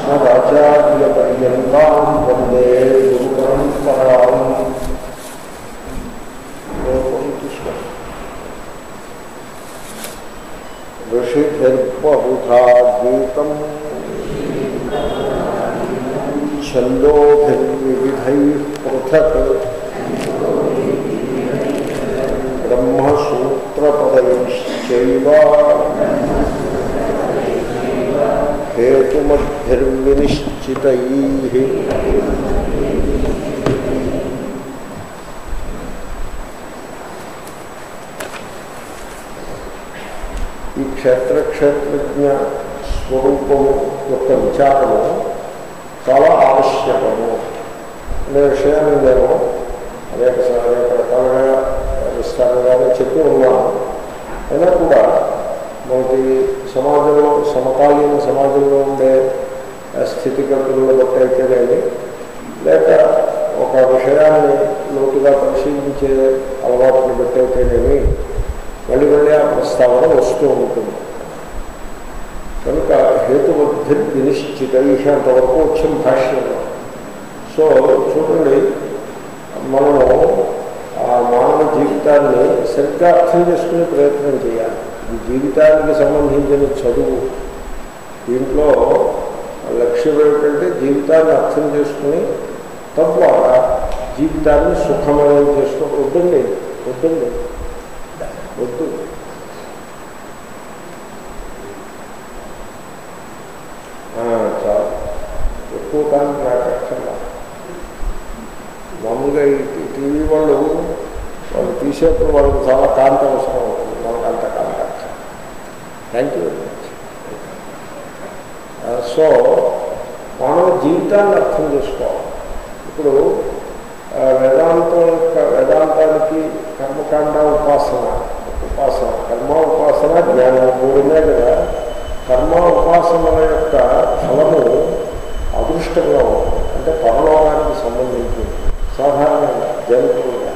अस्मदाचार्यपर्यन्तां वन्दे गुरुपरम्पराम् ऋषिभिर्बहुधा गीतम् छन्दोभिर्विविधैः पृथक् ब्रह्मसूत्रपदैश्चैव हेतुमद्भिर्विनिश्चितैः ఈ క్షేత్ర క్షేత్రజ్ఞ స్వరూపము యొక్క విచారము చాలా ఆవశ్యకము అనే విషయాన్ని నేను అనేక అనేక రకాలుగా విస్తారంగానే చెప్పి ఉన్నాను అయినా కూడా మనకి సమాజంలో సమకాలీన సమాజంలో ఉండే స్థితిగతులను బట్టి అయితేనేమి లేక ఒక విషయాన్ని లోతుగా పరిశీలించే అలవాటును బట్టి అయితేనేమి మళ్ళీ మళ్ళీ ఆ ప్రస్తావన వస్తూ ఉంటుంది కనుక హేతుబద్ధి వినిశ్చిత అంతవరకు వచ్చిన భాష్యంలో సో చూడండి మనము ఆ మానవ జీవితాన్ని సరిగ్గా అర్థం చేసుకునే ప్రయత్నం చేయాలి ఈ జీవితానికి సంబంధించిన చదువు దీంట్లో లక్ష్యం ఏమిటంటే జీవితాన్ని అర్థం చేసుకుని తద్వారా జీవితాన్ని సుఖమయం చేసుకో వద్దండి వద్దండి వద్దు చాలా ఎక్కువ కాలం రాకక్కర్లా మామూలుగా ఈ టీవీ వాళ్ళు వాళ్ళు తీసేప్పుడు వాళ్ళకి చాలా కాంతి అవసరం అవుతుంది మనకు అంత కాంతి అక్కర్ thank you very much so మానవ జీవితాన్ని అర్థం చేసుకోవాలి ఇప్పుడు వేదాంతం యొక్క వేదాంతానికి కర్మకాండ ఉపాసన ఉపాసన కర్మ ఉపాసన జ్ఞానం మూడునే కదా కర్మ ఉపాసనల యొక్క ఫలము అదృష్టంగా ఉంటుంది అంటే పరలోకానికి సంబంధించి సాధారణంగా జంతువులుగా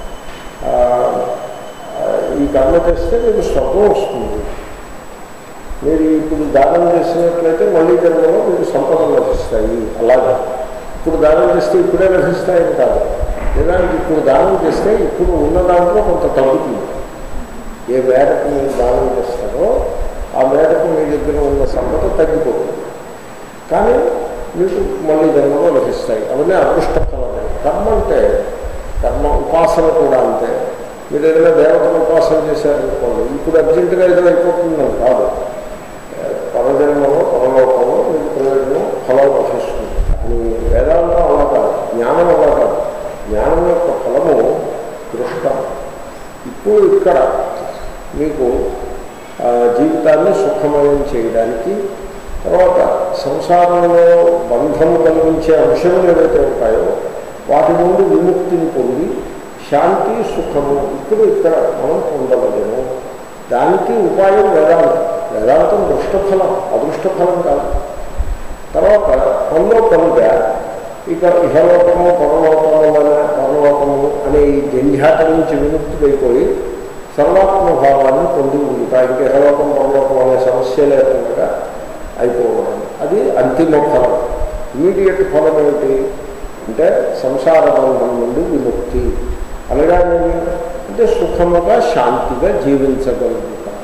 ఈ కర్మ చేస్తే మీకు స్వర్గం వస్తుంది మీరు ఇప్పుడు దానం చేసినట్లయితే మళ్ళీ జన్మలో మీకు సంపదలు లభిస్తాయి అలాగే ఇప్పుడు దానం చేస్తే ఇప్పుడే లభిస్తాయని కాదు లేదా ఇప్పుడు దానం చేస్తే ఇప్పుడు ఉన్న దాంట్లో కొంత తగ్గుతుంది ఏ మేరకు మీరు దానం చేస్తారో ఆ మేరకు మీ దగ్గర ఉన్న సంపద తగ్గిపోతుంది కానీ మీకు మళ్ళీ జన్మలో లభిస్తాయి అవన్నీ అదృష్టఫలమే కర్మ అంటే కర్మ ఉపాసన కూడా అంతే మీరు ఏదైనా దేవతను ఉపాసన చేశారనుకోండి ఇప్పుడు అర్జెంటుగా ఏదో అయిపోతుందని కాదు పరజన్మలో పరలోకంలో మీకు ప్రయోజనం ఫలం లభిస్తుంది అని వేదాంతం అలా కాదు జ్ఞానం అలా కాదు జ్ఞానం యొక్క ఫలము దృష్టం ఇప్పుడు ఇక్కడ మీకు జీవితాన్ని సుఖమయం చేయడానికి తర్వాత సంసారంలో బంధం కలిగించే అంశములు ఏవైతే ఉంటాయో వాటి నుండి విముక్తిని పొంది శాంతి సుఖము ఇప్పుడు ఇక్కడ మనం పొందవలేము దానికి ఉపాయం వేదాంతం వేదాంతం దృష్టఫలం అదృష్టఫలం కాదు తర్వాత పనిలో పనిగా ఇక ఇహలోకము పరలోకములన పరలోకము అనే ఈ జంధ్యాట నుంచి విముక్తుడైపోయి సర్వాత్మ భావాన్ని పొంది ఉంటాయి ఇంకా ఇహలోకం పరలోకం అనే సమస్య లేకుండా అయిపోవడం అది అంతిమ ఫలం ఇమీడియట్ ఫలం ఏమిటి అంటే సంసార బంధం నుండి విముక్తి అనగా అంటే సుఖముగా శాంతిగా జీవించగలుగుతాం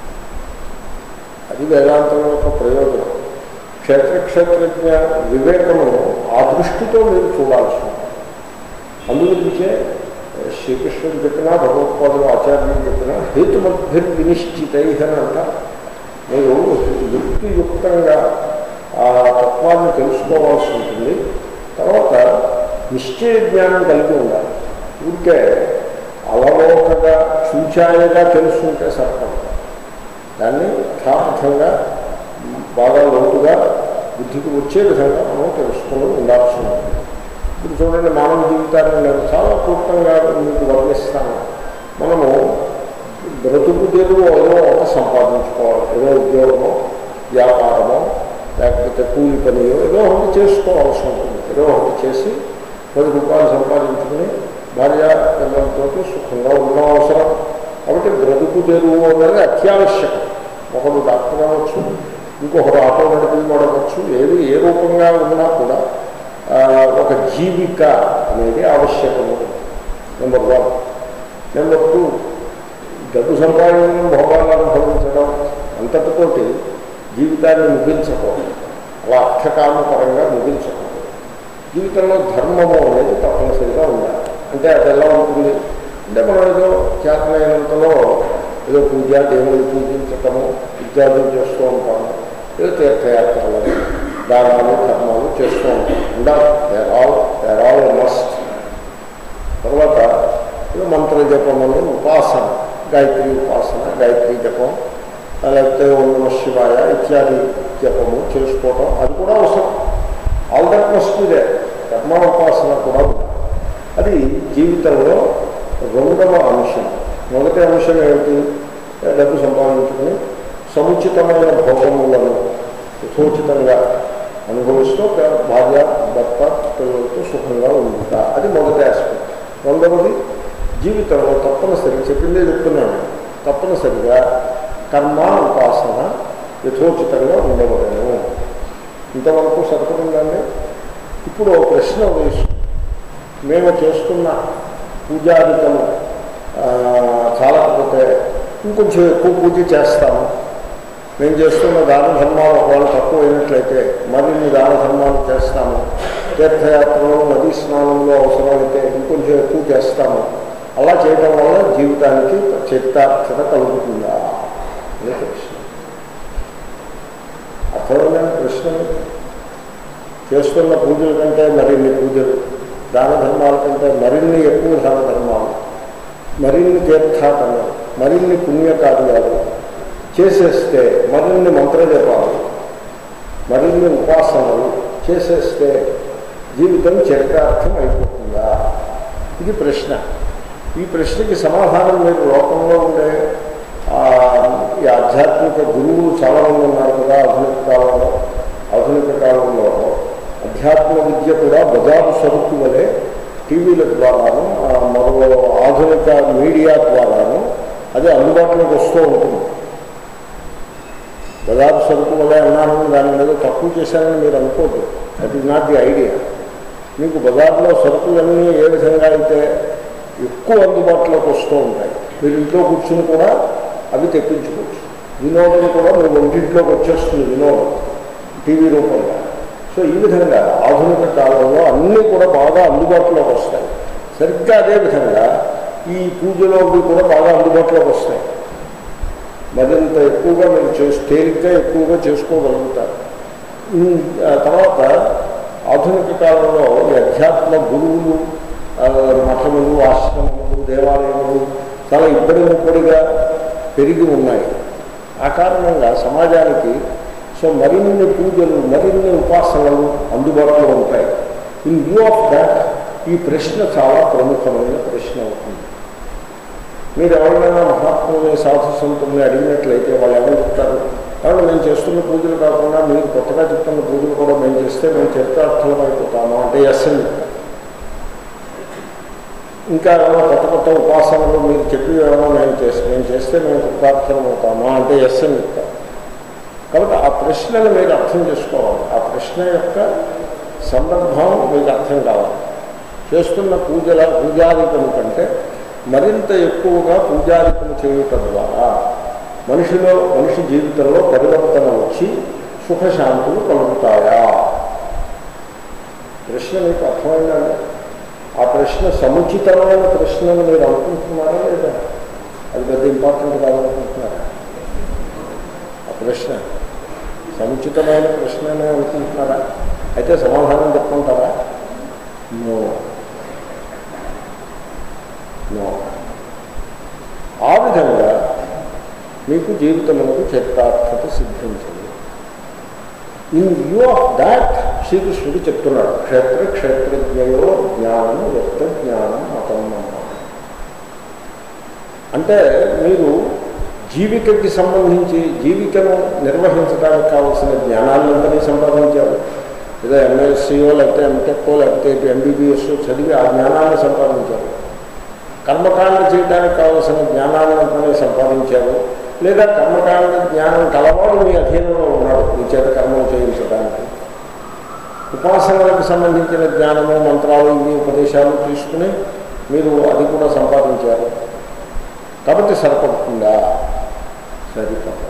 అది వేదాంతం యొక్క ప్రయోజనం క్షేత్ర క్షేత్రజ్ఞ వివేకమును ఆ దృష్టితో మీరు చూడాల్సి ఉంటుంది అందుగురించే శ్రీకృష్ణుడు చెప్పినా భగవత్పాదులు ఆచార్యులు చెప్పినా హేతుమద్భిర్ వినిశ్చితై అని అంటారు మీరు యుక్తియుక్తంగా ఆ తత్వాన్ని తెలుసుకోవాల్సి ఉంటుంది తర్వాత నిశ్చయ జ్ఞానం కలిగి ఉండాలి ఊరికే అలవోకగా చూచాయగా తెలుసుకుంటే సత్యం దాన్ని యథార్థంగా బాగా లోతుగా బుద్ధికి వచ్చే విధంగా మనం తెలుసుకుని ఉండాల్సి ఉంటుంది ఇప్పుడు చూడండి మానవ జీవితాన్ని నేను చాలా క్లుప్తంగా మీకు వర్ణిస్తాను మనము బ్రతుకు తెరువు ఏదో ఒక సంపాదించుకోవాలి ఏదో ఉద్యోగమో వ్యాపారమో లేకపోతే కూలి పనియో ఏదో ఒకటి చేసుకోవాల్సి ఉంటుంది ఏదో ఒకటి చేసి పది రూపాయలు సంపాదించుకుని భార్య పిల్లలతో సుఖంగా ఉండడం అవసరం కాబట్టి బ్రతుకు తెరువు అనేది అత్యావశ్యకం ఒకడు డాక్టర్ అవ్వచ్చు ఇంకొకరు ఆటో నడిపి వాడవచ్చు ఏది ఏ రూపంగా ఉన్నా కూడా ఆ, ఒక జీవిక అనేది ఆవశ్యకము నెంబర్ వన్ నెంబర్ టూ డబ్బు సంపాదించడం భోగాలు అనుభవించడం అంతటితోటి జీవితాన్ని ముగించకూడదు అలా అర్థకామపరంగా ముగించకూడదు జీవితంలో ధర్మము అనేది తప్పనిసరిగా ఉండాలి అంటే అది ఎలా ఉంటుంది అంటే మనం ఏదో చేతనైనంతలో ఏదో పూజ దేవుని పూజించటము ఇత్యాదులు చేస్తూ ఉంటాము ఏదో తీర్థయాత్రలను దానాలు ధర్మాలు చేస్తూ ఉంటాం ఉండాలి there all there all must తర్వాత ఏదో మంత్ర జపములు ఉపాసన గాయత్రి ఉపాసన గాయత్రి జపం లేకపోతే ఓం నమ శివాయ ఇత్యాది జపము చేసుకోవటం అది కూడా అవసరం all that must be they కర్మోపాసన కూడా ఉంది అది జీవితంలో రెండవ అంశం మొదటి అంశం ఏమిటి డబ్బు సంపాదించుకుని సముచితమైన భోగములను యథోచితంగా అనుభవిస్తూ భార్య భర్త పిల్లలతో సుఖంగా ఉండుట అది మొదటి ఆస్పెక్ట్ రెండవది జీవితంలో తప్పనిసరిగా చెప్పిందే చెప్తున్నాను తప్పనిసరిగా కర్మ ఉపాసన యథోచితంగా ఉండవలను ఇంతవరకు సరిపడిందండి ఇప్పుడు ఓ ప్రశ్న వేసు మేము చేస్తున్న పూజాధికము ఆ, చాలకపోతే ఇంకొంచెం ఎక్కువ పూజ చేస్తాము మేము చేస్తున్న దాన ధర్మాలు ఒకవేళ తక్కువ అయినట్లయితే మరిన్ని దాన ధర్మాలు చేస్తాము తీర్థయాత్రలు నదీ స్నానంలో అవసరమైతే ఇంకొంచెం ఎక్కువ చేస్తాము అలా చేయడం వల్ల జీవితానికి చరితార్థత కలుగుతుందా అనే ప్రశ్న అర్థమైన ప్రశ్న చేస్తున్న పూజల కంటే మరిన్ని పూజలు దాన ధర్మాల కంటే మరిన్ని ఎక్కువ దాన ధర్మాలు మరిన్ని తీర్థాటనలు మరిన్ని పుణ్యకార్యాలు చేసేస్తే మరిన్ని మంత్రజపాలు మరిన్ని ఉపాసనలు చేసేస్తే జీవితం చరితార్థం అయిపోతుందా ఇది ప్రశ్న ఈ ప్రశ్నకి సమాధానం మీరు లోకంలో ఉండే ఆ, ఈ ఆధ్యాత్మిక గురువులు చాలామంది ఉన్నారు కదా ఆధునిక కాలంలో ఆధునిక కాలంలో అధ్యాత్మ విద్య కూడా బజారు సరుకు వలె టీవీల ద్వారాను ఆ, మరో ఆధునిక మీడియా ద్వారాను అది అందుబాటులోకి వస్తూ ఉంటుంది బజారు సరుకు వలె అన్నానని దాని మీద తక్కువ చేశానని మీరు అనుకోద్దు that is not the idea మీకు బజార్లో సరుకులన్నీ ఏ విధంగా అయితే ఎక్కువ అందుబాటులోకి వస్తూ ఉంటాయి మీరు ఇంట్లో కూర్చుని కూడా అవి తెప్పించుకోవచ్చు వినోదం కూడా మీ ఒంటింట్లోకి వచ్చేస్తుంది వినోదం టీవీ రూపంగా సో ఈ విధంగా ఆధునిక కాలంలో అన్నీ కూడా బాగా అందుబాటులోకి వస్తాయి సరిగ్గా అదే విధంగా ఈ పూజలోవి కూడా బాగా అందుబాటులోకి వస్తాయి మరింత ఎక్కువగా మీరు చేసి తేలిగ్గా ఎక్కువగా చేసుకోగలుగుతారు ఇన్- ఆ తర్వాత ఆధునిక కాలంలో ఈ అధ్యాత్మ గురువులు ఆ, మఠములు ఆశ్రమములు దేవాలయములు చాలా ఇబ్బడి ముబ్బడిగా పెరిగి ఉన్నాయి ఆ కారణంగా సమాజానికి సో మరిన్ని పూజలు మరిన్ని ఉపాసనలు అందుబాటులో ఉంటాయి ఇన్ వ్యూ ఆఫ్ దాట్ ఈ ప్రశ్న చాలా ప్రముఖమైన ప్రశ్న అవుతుంది మీరు ఎవరైనా మహాత్ముల్ని సాధు సంతుల్ని అడిగినట్లయితే వాళ్ళు ఎవరు చెప్తారు కాబట్టి మేము చేస్తున్న పూజలు కాకుండా మీరు కొత్తగా చెప్తున్న పూజలు కూడా మేము చేస్తే మేము చరితార్థం అయిపోతాము అంటే ఎస్ అని చెప్తారు ఇంకా ఏమైనా కొత్త కొత్త ఉపాసనలు మీరు చెప్పి ఏమైనా మేము చేస్తే మేము చేస్తే మేము కృతార్థం అవుతామా అంటే ఎస్ అని చెప్తారు కాబట్టి ఆ ప్రశ్నను మీరు అర్థం చేసుకోవాలి ఆ ప్రశ్న యొక్క సందర్భం మీకు అర్థం కావాలి చేస్తున్న పూజల పూజాధికం కంటే మరింత ఎక్కువగా పూజాధికం చేయటం ద్వారా మనిషిలో మనిషి జీవితంలో పరివర్తన వచ్చి సుఖశాంతులు కలుగుతాయా ప్రశ్న మీకు అర్థమైందండి ఆ ప్రశ్న సముచితమైన ప్రశ్నను మీరు అనుకుంటున్నారా లేదా అది పెద్ద ఇంపార్టెంట్ కాదనుకుంటున్నారా ఆ ప్రశ్న సముచితమైన ప్రశ్ననే అనుకుంటున్నారా అయితే సమాధానం చెప్పుకుంటారా నో నో ఆ విధంగా మీకు జీవితములకు చరితార్థత సిద్ధించింది ఇన్ వ్యూ ఆఫ్ దాట్ శ్రీకృష్ణుడు చెప్తున్నాడు క్షేత్ర క్షేత్రజ్ఞయో జ్ఞానం వ్యక్త జ్ఞానం మతం అన్నాడు అంటే మీరు జీవికకి సంబంధించి జీవికను నిర్వహించడానికి కావలసిన జ్ఞానాన్నంతని సంపాదించారు ఏదో ఎంఎస్సీఓ లేకపోతే ఎంటెక్కో లేకపోతే ఎంబీబీఎస్ చదివి ఆ జ్ఞానాన్ని సంపాదించారు కర్మకాండ చేయడానికి కావలసిన జ్ఞానాన్నంతనే సంపాదించారు లేదా కర్మకాండ జ్ఞానం కలవాడు మీ అధీనంలో ఉన్నాడు మీ చేత కర్మలు చేయించడానికి ఉపాసనలకు సంబంధించిన జ్ఞానము మంత్రాలు ఇవి ఉపదేశాలు తీసుకుని మీరు అది కూడా సంపాదించారు కాబట్టి సరిపడుతుందా సరిపడ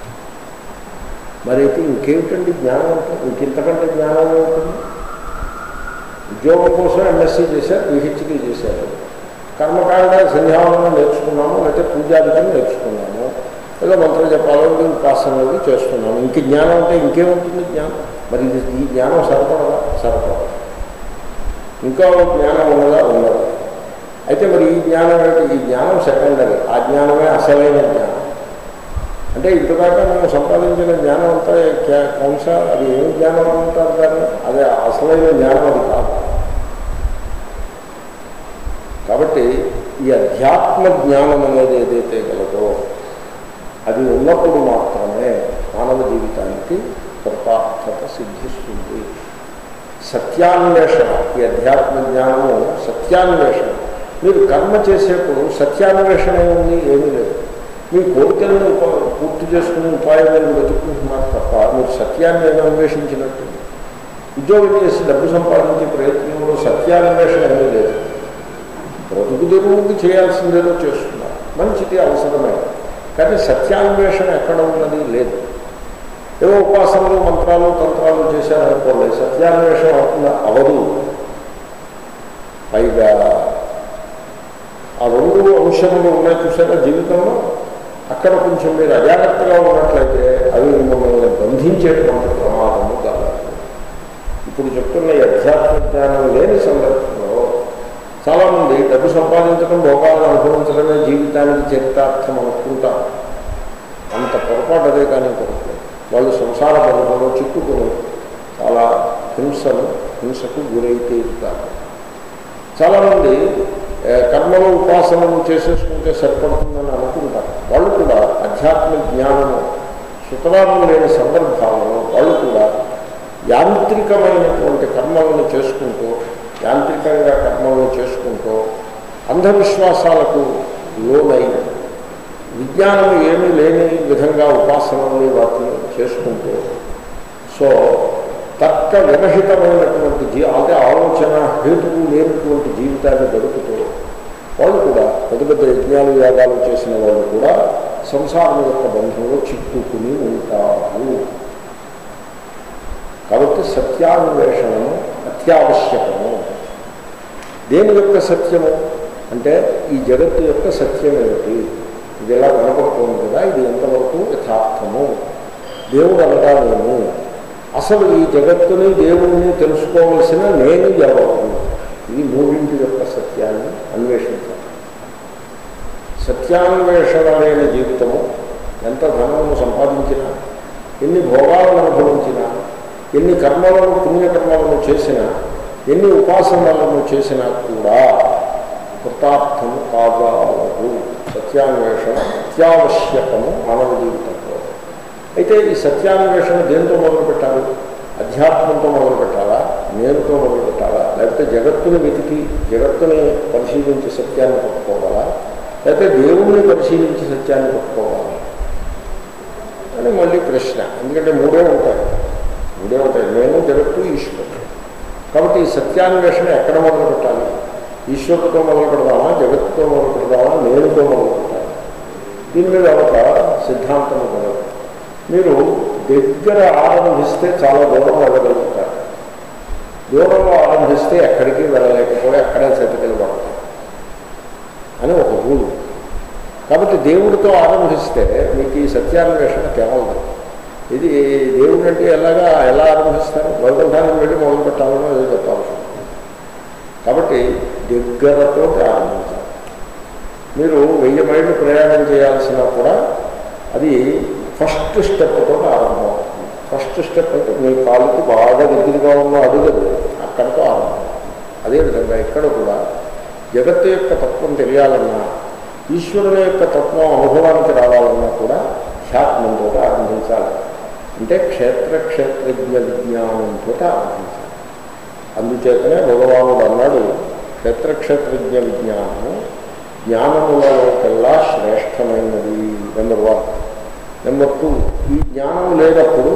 మరి అయితే ఇంకేమిటండి జ్ఞానం అంటే ఇంకింతకంటే జ్ఞానం ఏమిటండి ఉద్యోగం కోసం ఎంఎస్సీ చేశారు పిహెచ్డీ చేశారు కర్మకాండ సంధ్యావనం నేర్చుకున్నాము లేకపోతే పూజాధికం నేర్చుకున్నాము ఏదో మంత్రం చెప్పాలో ఉపాసనలు చేస్తున్నాము ఇంక జ్ఞానం అంటే ఇంకేముంటుంది జ్ఞానం మరి ఇది ఈ జ్ఞానం సరిపడదా సరిపడదు ఇంకా ఓ జ్ఞానం ఉన్నదా ఉన్నది అయితే మరి ఈ జ్ఞానం ఏంటి ఈ జ్ఞానం సెకండరీ ఆ జ్ఞానమే అసలైన జ్ఞానం అంటే ఇంతదాకా మేము సంపాదించిన జ్ఞానం అంతా క్యా- కంస అది ఏం జ్ఞానం అంటారు దాన్ని అదే అసలైన జ్ఞానం అది కాదు కాబట్టి ఈ అధ్యాత్మ జ్ఞానం అనేది ఏదైతే గలదో అది ఉన్నప్పుడు మాత్రమే మానవ జీవితానికి కృతార్థత సిద్ధిస్తుంది సత్యాన్వేషణ ఈ అధ్యాత్మ జ్ఞానము సత్యాన్వేషణ మీరు కర్మ చేసేప్పుడు సత్యాన్వేషణ ఏముంది ఏమీ లేదు మీ కోరికలను ఉప- పూర్తి చేసుకునే ఉపాయం మీరు వెతుక్కుంటున్నారు తప్ప మీరు సత్యాన్ని ఏమి అన్వేషించినట్టు ఉద్యోగం చేసి డబ్బు సంపాదించే ప్రయత్నంలో సత్యాన్వేషణ ఏమీ లేదు బ్రతుకు తెరువుకి చేయాల్సిందేదో చేస్తున్నారు మంచిది అవసరమే కానీ సత్యాన్వేషణ ఎక్కడ ఉన్నది లేదు ఏవో ఉపాసనలు మంత్రాలు తంత్రాలు చేశారనుకోండి సత్యాన్వేషణ అవుతుందా అవదు పైగా ఆ రెండు అంశములు ఉన్నాయి చూసారా జీవితంలో అక్కడ కొంచెం మీరు అజాగ్రత్తగా ఉన్నట్లయితే అవి మిమ్మల్ని బంధించేటువంటి ప్రమాదము కలదు ఇప్పుడు చెప్తున్న ఈ అధ్యాత్మ జ్ఞానం లేని సందర్భంలో చాలామంది డబ్బు సంపాదించడం భోగాలను అనుభవించడమే జీవితానికి చరితార్థం అనుకుంటారు అంత పొరపాటు అదే కానీ పొరపాటు వాళ్ళు సంసార బంధంలో చిక్కుకుని చాలా హింసలు హింసకు గురై తీరుతారు చాలామంది ఏ, కర్మలు ఉపాసనలు చేసేసుకుంటే సరిపడుతుందని అనుకుంటారు వాళ్ళు కూడా అధ్యాత్మ జ్ఞానము సుతరాము లేని సందర్భాలలో వాళ్ళు కూడా యాంత్రికమైనటువంటి కర్మలను చేసుకుంటూ యాంత్రికంగా కర్మలను చేసుకుంటూ అంధవిశ్వాసాలకు లోనై విజ్ఞానం ఏమీ లేని విధంగా ఉపాసనల్ని వాటిని చేసుకుంటూ సో తర్క విరహితమైనటువంటి జీ అంటే ఆలోచన హేతువు లేనటువంటి జీవితాన్ని గడుపుతూ వాళ్ళు కూడా పెద్ద పెద్ద యజ్ఞాలు యాగాలు చేసిన వాళ్ళు కూడా సంసారం యొక్క బంధంలో చిక్కుకుని ఉంటారు కాబట్టి సత్యాన్వేషణము అత్యావశ్యకము దేని యొక్క సత్యము అంటే ఈ జగత్తు యొక్క సత్యం ఏమిటి ఇది ఎలా కనపడుతుంది కదా ఇది ఎంతవరకు యథార్థము దేవుడు అనగా నేను అసలు ఈ జగత్తుని దేవుడిని తెలుసుకోవలసిన నేను ఎవరు ఇది మూడింటి యొక్క సత్యాన్ని అన్వేషించాలి సత్యాన్వేషణ లేని జీవితము ఎంత ధనము సంపాదించినా ఎన్ని భోగాలను అనుభవించినా ఎన్ని కర్మలను పుణ్యకర్మలను చేసినా ఎన్ని ఉపాసనలను చేసినా కూడా కృతార్థము కాగలదు సత్యాన్వేషణ అత్యావశ్యకము మానవ జీవితంలో అయితే ఈ సత్యాన్వేషణ దేంతో మొదలు పెట్టాలి అధ్యాత్మంతో మొదలు పెట్టాలా నేనుతో మొదలు పెట్టాలా లేకపోతే జగత్తుని వెతికి జగత్తుని పరిశీలించి సత్యాన్ని పట్టుకోవాలా లేకపోతే దేవుణ్ణి పరిశీలించి సత్యాన్ని పట్టుకోవాలా అని మళ్ళీ ప్రశ్న ఎందుకంటే మూడే ఉంటాయి మూడే ఉంటాయి నేను జగత్తు ఈశ్వరుడు కాబట్టి ఈ సత్యాన్వేషణ ఎక్కడ మొదలు పెట్టాలి ఈశ్వరుడితో మొదలు పెడదామా జగత్తుతో మొదలు పెడదామా నేనుతో మొదలు పెట్టాలి దీని మీద ఒక సిద్ధాంతం కలదు మీరు దగ్గర ఆరంభిస్తే చాలా దూరం వెళ్ళగలుగుతారు దూరంలో ఆరంభిస్తే ఎక్కడికి వెళ్ళలేకపోయి అక్కడే చతికిలు పడతారు అని ఒక రూలు కాబట్టి దేవుడితో ఆరంభిస్తే మీకు ఈ సత్యాన్వేషణ కేవలం ఇది దేవుడు అంటే ఎలాగా ఎలా ఆరంభిస్తారు వైకుంఠానికి వెళ్ళి మొదలు పెట్టాలనో ఏదో చెప్పాల్సి ఉంటుంది కాబట్టి దగ్గరతో ఆరంభించాలి మీరు వెయ్యి మైళ్ళు ప్రయాణం చేయాల్సినా కూడా అది ఫస్ట్ స్టెప్తో ఆరంభం ఫస్ట్ స్టెప్ అంటే మీ కాలుకి బాగా దగ్గరగా ఉన్న అడుగదు అక్కడితో ఆరంభం అదేవిధంగా ఇక్కడ కూడా జగత్తు యొక్క తత్వం తెలియాలన్నా ఈశ్వరుని యొక్క తత్వం అనుభవానికి రావాలన్నా కూడా ధ్యాత్మంతో ఆరంభించాలి అంటే క్షేత్ర క్షేత్రజ్ఞ విజ్ఞానంతో ఆరంభించాలి అందుచేతనే భగవానుడు అన్నాడు క్షేత్రక్షేత్రజ్ఞ విజ్ఞానము జ్ఞానములలోకెల్లా శ్రేష్టమైనది నెంబర్ వన్ నెంబర్ టూ ఈ జ్ఞానం లేనప్పుడు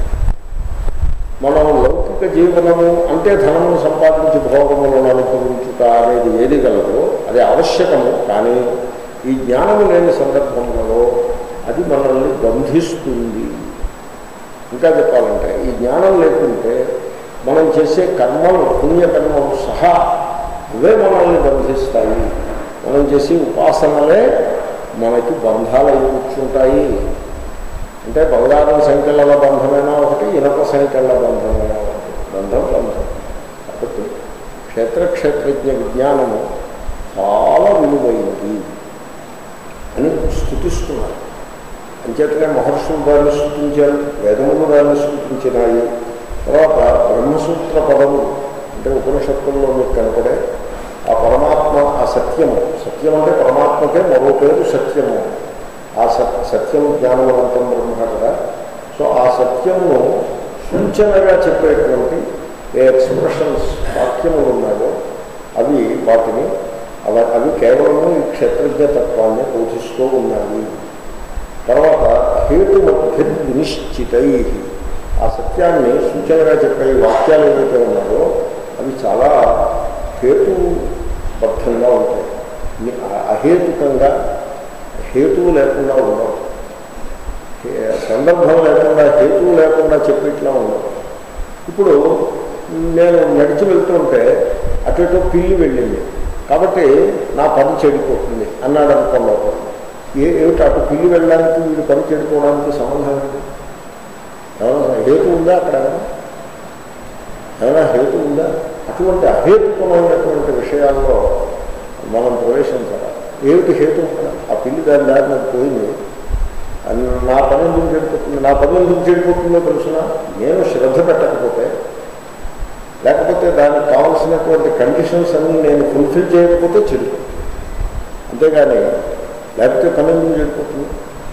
మనం లౌకిక జీవనము అంటే ధనమును సంపాదించి భోగములను అనుభవించుట అనేది ఏది గలదో అది ఆవశ్యకము కానీ ఈ జ్ఞానము లేని సందర్భంలో అది మనల్ని బంధిస్తుంది ఇంకా చెప్పాలంటే ఈ జ్ఞానం లేకుంటే మనం చేసే కర్మలు పుణ్యకర్మలు సహా అవే మనల్ని బంధిస్తాయి మనం చేసే ఉపాసనలే మనకి బంధాలై కూర్చుంటాయి అంటే బంగారం సంఖ్యల బంధమైనా ఒకటి ఇనప సంఖ్యల బంధమైనా ఒకటి బంధం బంధం కాబట్టి క్షేత్రక్షేత్రజ్ఞ విజ్ఞానము చాలా విలువైనది అని స్థుతిస్తున్నారు అంచేతనే మహర్షులు దాన్ని స్థుతించారు వేదములు దాన్ని స్థుతించినాయి తర్వాత బ్రహ్మసూత్ర పదము అంటే ఉపనిషత్తుల్లో మీకు కనపడే ఆ పరమాత్మ ఆ సత్యము సత్యం అంటే పరమాత్మకే మరో పేరు సత్యము ఆ సత్ సత్యం జ్ఞానవంతం బ్రహ్మ కదా సో ఆ సత్యమును సూచనగా చెప్పేటువంటి ఏ ఎక్స్ప్రెషన్స్ వాక్యములు ఉన్నాయో అవి వాటిని అవ అవి కేవలము ఈ క్షేత్రజ్ఞ తత్వాన్ని బోధిస్తూ ఉన్నాయి తర్వాత హేతుమభ్య నిశ్చితై ఆ సత్యాన్ని సూచనగా చెప్పే ఈ వాక్యాలు ఏవైతే ఉన్నాయో అవి చాలా హేతుబద్ధంగా ఉంటాయి ని- అ- అహేతుకంగా హేతువు లేకుండా ఉండవు హే- సందర్భం లేకుండా హేతువు లేకుండా చెప్పేట్లా ఉండవు ఇప్పుడు నేను నడిచి వెళ్తుంటే అటు ఇటు పిల్లి వెళ్ళింది కాబట్టి నా పని చెడిపోతుంది అన్నాడు అనుకోండి ఒకడు. ఏ ఏమిటి అటు పిల్లి వెళ్ళడానికి వీడు పని చెడిపోవడానికి సంబంధం ఏంటి ఏమైనా హేతు ఉందా అక్కడ ఏమైనా? ఏమైనా హేతు ఉందా అటువంటి అహేతుకమైనటువంటి విషయాల్లో మనం ప్రవేశించాలి ఏమిటి హేతు అక్కడ ఆ పిల్లి దాని దారి మీద పోయింది అది నా పని ఎందుకు చెడిపోతుంది నా పని ఎందుకు చెడిపోతుందో తెలుసిన నేను శ్రద్ధ పెట్టకపోతే లేకపోతే దానికి కావాల్సినటువంటి కండిషన్స్ అన్ని నేను ఫుల్ఫిల్ చేయకపోతే చెడిపోతుంది అంతేగాని లేకపోతే పని ఎందుకు చెడిపోతుంది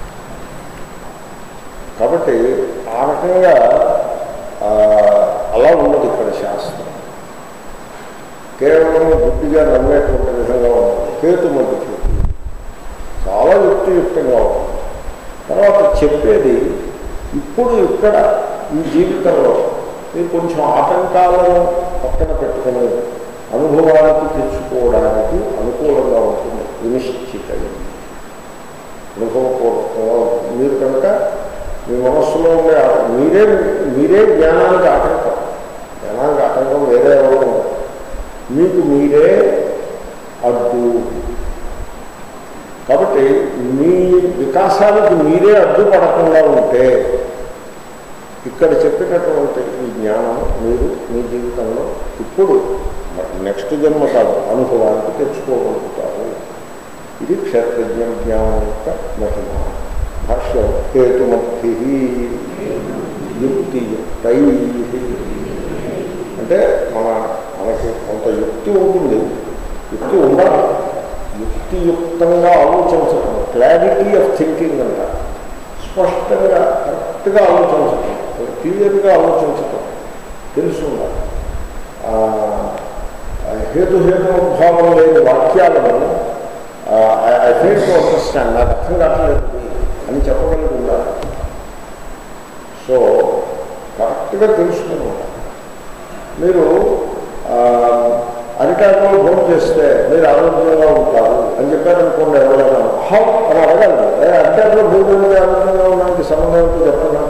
కాబట్టి ఆ రకంగా ఆ, అలా ఉన్నది ఇక్కడ శాస్త్రం కేవలం బుద్ధిగా నమ్మేటువంటి విధంగా ఉంటుంది కేతు మధ్య చాలా యుక్తియుక్తంగా ఉంటుంది తర్వాత చెప్పేది ఇప్పుడు ఇక్కడ ఈ జీవితంలో మీరు కొంచెం ఆటంకాలను పక్కన పెట్టుకుని అనుభవానికి తెచ్చుకోవడానికి అనుకూలంగా ఉంటుంది వినిశ్చితమైంది అనుభవపూర్వకంగా ఉంటుంది మీరు కనుక మీ మనస్సులో ఉండే ఆ- మీరే మీరే జ్ఞానానికి ఆటంకం జ్ఞానానికి ఆటంకం వేరే ఎవరు ఉండదు. మీకు మీరే అడ్డు కాబట్టి మీ వికాసానికి మీరే అడ్డుపడకుండా ఉంటే ఇక్కడ చెప్పినటువంటి ఈ జ్ఞానం మీరు మీ జీవితంలో ఇప్పుడు నెక్స్ట్ జన్మ కాదు అనుభవానికి తెచ్చుకోగలుగుతారు ఇది క్షేత్రజ్ఞ జ్ఞానం యొక్క మహిమ భాష్యం హేతుమభి యుక్తియుక్తై అంటే మన మనకి కొంత యుక్తి ఉంటుంది యుక్తి ఉండాలి యుక్తియుక్తంగా ఆలోచించటం క్లారిటీ ఆఫ్ థింకింగ్ అంట స్పష్టంగా కరెక్ట్గా ఆలోచించటం క్లియర్గా ఆలోచించటం తెలుసు ఉండాలి ఆ, ఆ హేతుహేతుభావం లేని వాక్యాలను ఐ ఫెయిల్ టు అండర్స్టాండ్ నాకు అర్థం కావట్లేదు అని చెప్పగలిగి ఉండాలి సో కరెక్ట్గా తెలుసుకుని ఉండాలి మీరు ఆ, అరిటాకులో భోజనం చేస్తే మీరు ఆరోగ్యంగా ఉంటారు అని చెప్పారనుకోండి ఎవరైనా హౌ అని అడగాలి ఏ అరిటాకులో భోజనం మీద ఆరోగ్యంగా ఉండడానికి సంబంధం ఏంటో చెప్పండి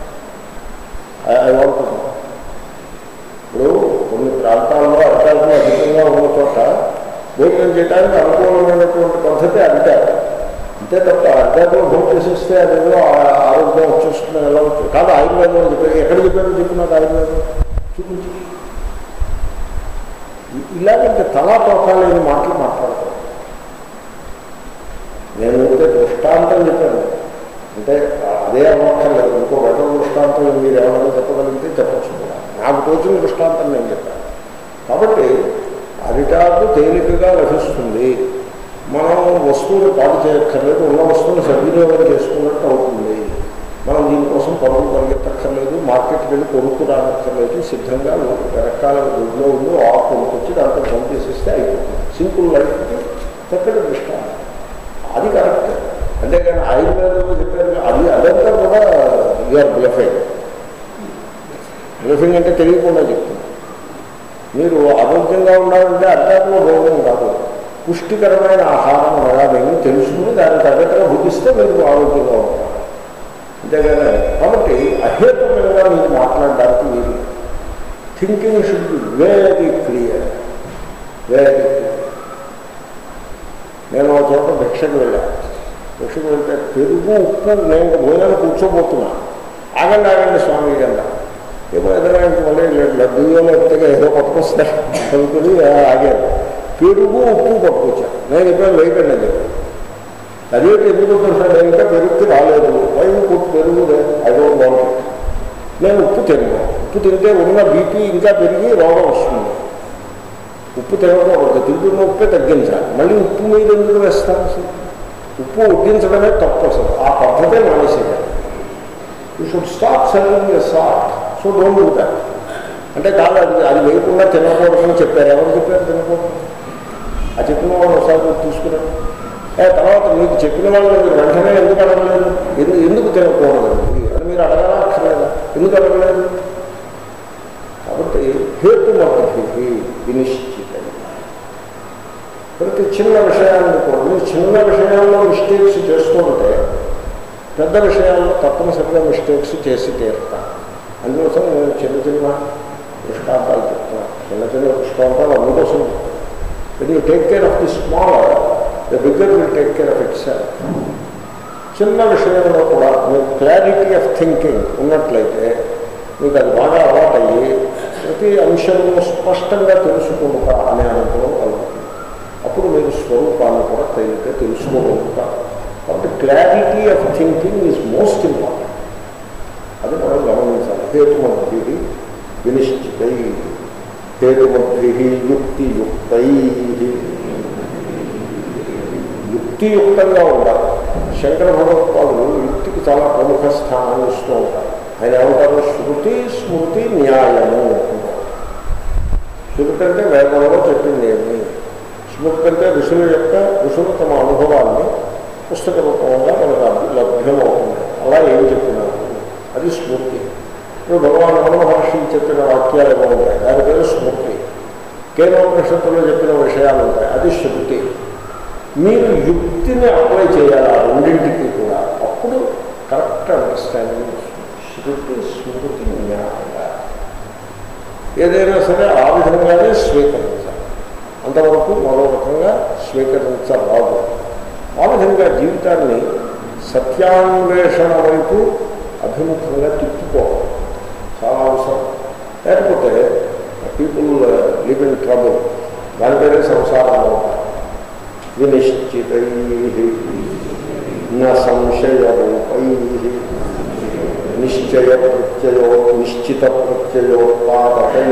ఐ వాంట్ ఇప్పుడు కొన్ని ప్రాంతాల్లో అరిటాకులు అధికంగా ఉన్న చోట భోజనం చేయడానికి అనుకూలమైనటువంటి పద్ధతి అరిటాకు అంతే తప్ప అరిటాకులో భోజనం చేసేస్తే అదేదో ఆ- ఆరోగ్యం వచ్చేస్తుంది ఎలా వచ్చు కాదు ఆయుర్వేదం అని చెప్పారు ఎక్కడ చెప్పారు చెప్పినాక ఆయుర్వేదం చూపించి ఇ- ఇలాగంటే తలా తోకాలేని మాటలు మాట్లాడతాను నేను అయితే దృష్టాంతం చెప్పాను అంటే అదే అవ్వక్కర్లేదు ఇంకో వెంట దృష్టాంతం మీరు ఏమైనా చెప్పగలిగితే చెప్పచ్చు కూడా నాకు తోచిన దృష్టాంతం నేను చెప్పాను కాబట్టి అరిటాకు తేలికగా లభిస్తుంది మనం వస్తువులు పాటు చేయక్కర్లేదు ఉన్న వస్తువులు సద్వినియోగం చేసుకున్నట్టు అవుతుంది మనం దీనికోసం పనులు పరిగెత్తక్కర్లేదు మార్కెట్కి వెళ్ళి కొనుక్కు రానక్కర్లేదు సిద్ధంగా రకాల గుడ్లో ఉండి ఆకు కొనుక్కొచ్చి దాంట్లో పంపేసిస్తే అయిపోతుంది సింపుల్ లైఫ్కి చక్కటి దృష్టాంతం అది కరెక్ట్ అంతేగాని ఆయుర్వేదంలో చెప్పారు అది అదంతా కూడా యూఆర్ బ్లఫింగ్ బ్లఫింగ్ అంటే తెలియకుండా చెప్తుంది మీరు ఆరోగ్యంగా ఉండాలంటే అడ్డాత్మ రోగం కాదు పుష్టికరమైన ఆహారం అనగానేమి తెలుసుకుని దాన్ని తగ్గట్టుగా భుజిస్తే మీరు ఆరోగ్యంగా ఉంటారు అంతేగాని కాబట్టి అహేతుకంగా మీరు మాట్లాడడానికి మీరు thinking should be very clear very clear నేను ఒక చోట భిక్షకు వెళ్ళాను భిక్షకు వెళ్తే పెరుగు ఉప్పు నేను భోజనాలు కూర్చోబోతున్నా ఆగండి ఆగండి స్వామి కన్నా ఏమో ఏదైనా ఇంక మళ్ళీ లడ్డూయో లేకపోతే ఏదో పట్టుకొస్తారు అనుకుని ఆగాను పెరుగు ఉప్పు పట్టుకొచ్చాను నేను చెప్పాను వేయకండి అని చెప్పాను అదేంటి ఎందుకు వస్తుంటాడు ఇంకా పెరుగుకి రాలేదు వైన్ కుట్టు పెరుగు అదో బాగుంటుంది నేను ఉప్పు తిన్నాను ఉప్పు తింటే ఉన్న బీపీ ఇంకా పెరిగి రోగం వస్తుంది ఉప్పు తినకూడదు తింటున్న ఉప్పే తగ్గించాలి మళ్ళీ ఉప్పు మీద ఎందుకు వేస్తాను అసలు ఉప్పు ఉడ్డించడమే తప్పు అసలు ఆ పద్ధతే మానేసేయాలి you should stop selling a salt so don't do that అంటే కాదు అది అది వేయకుండా తినకూడదని చెప్పారు ఎవరు చెప్పారు తినకూడదు ఆ చెప్పిన వాళ్ళు ఒకసారి తీసుకున్నాను ఏ తర్వాత మీకు చెప్పిన వాళ్ళు మీరు వెంటనే ఎందుకు అడగలేదు ఎందుకు ఎందుకు తినకూడదు అని మీరు అడగాలా అక్కర్లేదా ఎందుకు అడగలేదు కాబట్టి హేతుమతి వినిశ్చిత ప్రతి చిన్న విషయాన్ని కూడా మీరు చిన్న విషయాల్లో మిస్టేక్స్ చేస్తూ ఉంటే పెద్ద విషయాల్లో తప్పనిసరిగా మిస్టేక్స్ చేసి తీరుతా అందుకోసం నేను చిన్న చిన్న దృష్టాంతాలు చెప్తున్నాను చిన్న చిన్న దృష్టాంతాలు అందుకోసం when you take care of the small the bigger will take care of itself చిన్న విషయంలో కూడా మీకు క్లారిటీ ఆఫ్ థింకింగ్ ఉన్నట్లయితే మీకు అది బాగా అలవాటయ్యి ప్రతి అంశంలో స్పష్టంగా తెలుసుకుంటా అనే అనుభవం కలుగుతుంది అప్పుడు మీరు స్వరూపాన్ని కూడా తేలిక తెలుసుకోగలుగుతారు కాబట్టి clarity of thinking is most important అది మనం గమనించాలి హేతుమద్భి వినిశ్చితై హేతుమద్భి యుక్తియుక్తై యుక్తియుక్తంగా ఉండాలి శంకర భగవత్పాదులు యుక్తికి చాలా ప్రముఖ స్థానాన్ని ఇస్తూ ఉంటారు ఆయన ఏమంటారు శృతి స్మృతి న్యాయము అంటారు శృతి అంటే వేదంలో చెప్పింది ఏమి స్మృతి అంటే ఋషుల యొక్క ఋషులు తమ అనుభవాన్ని పుస్తక రూపంగా మనకు లభ్యమవుతుంది అలా ఏం చెప్పినారు అది స్మృతి ఇప్పుడు భగవాన్ రమణ మహర్షి చెప్పిన వాక్యాలు ఏమో ఉంటాయి దాని పేరు స్మృతి కేంద్రోపనిషత్తులో చెప్పిన విషయాలు ఉంటాయి అది శృతి మీరు యుక్తిని అప్లై చేయాలి ఆ రెండింటికి కూడా అప్పుడు కరెక్ట్ అండర్స్టాండింగ్ శృతి స్మృతి న్యాయ ఏదైనా సరే ఆ విధంగానే స్వీకరించాలి అంతవరకు మరో రకంగా స్వీకరించరాదు ఆ విధంగా జీవితాన్ని సత్యాన్వేషణ వైపు అభిముఖంగా తిప్పుకోవాలి చాలా అవసరం లేకపోతే పీపుల్ లివ్ ఇన్ ట్రబుల్ దాని పేరే సంసారాలు ఉంటాయి వినిశ్చితై సంశయరూపై నిశ్చయ ప్రత్యయో నిశ్చిత ప్రత్యయోత్పాదకై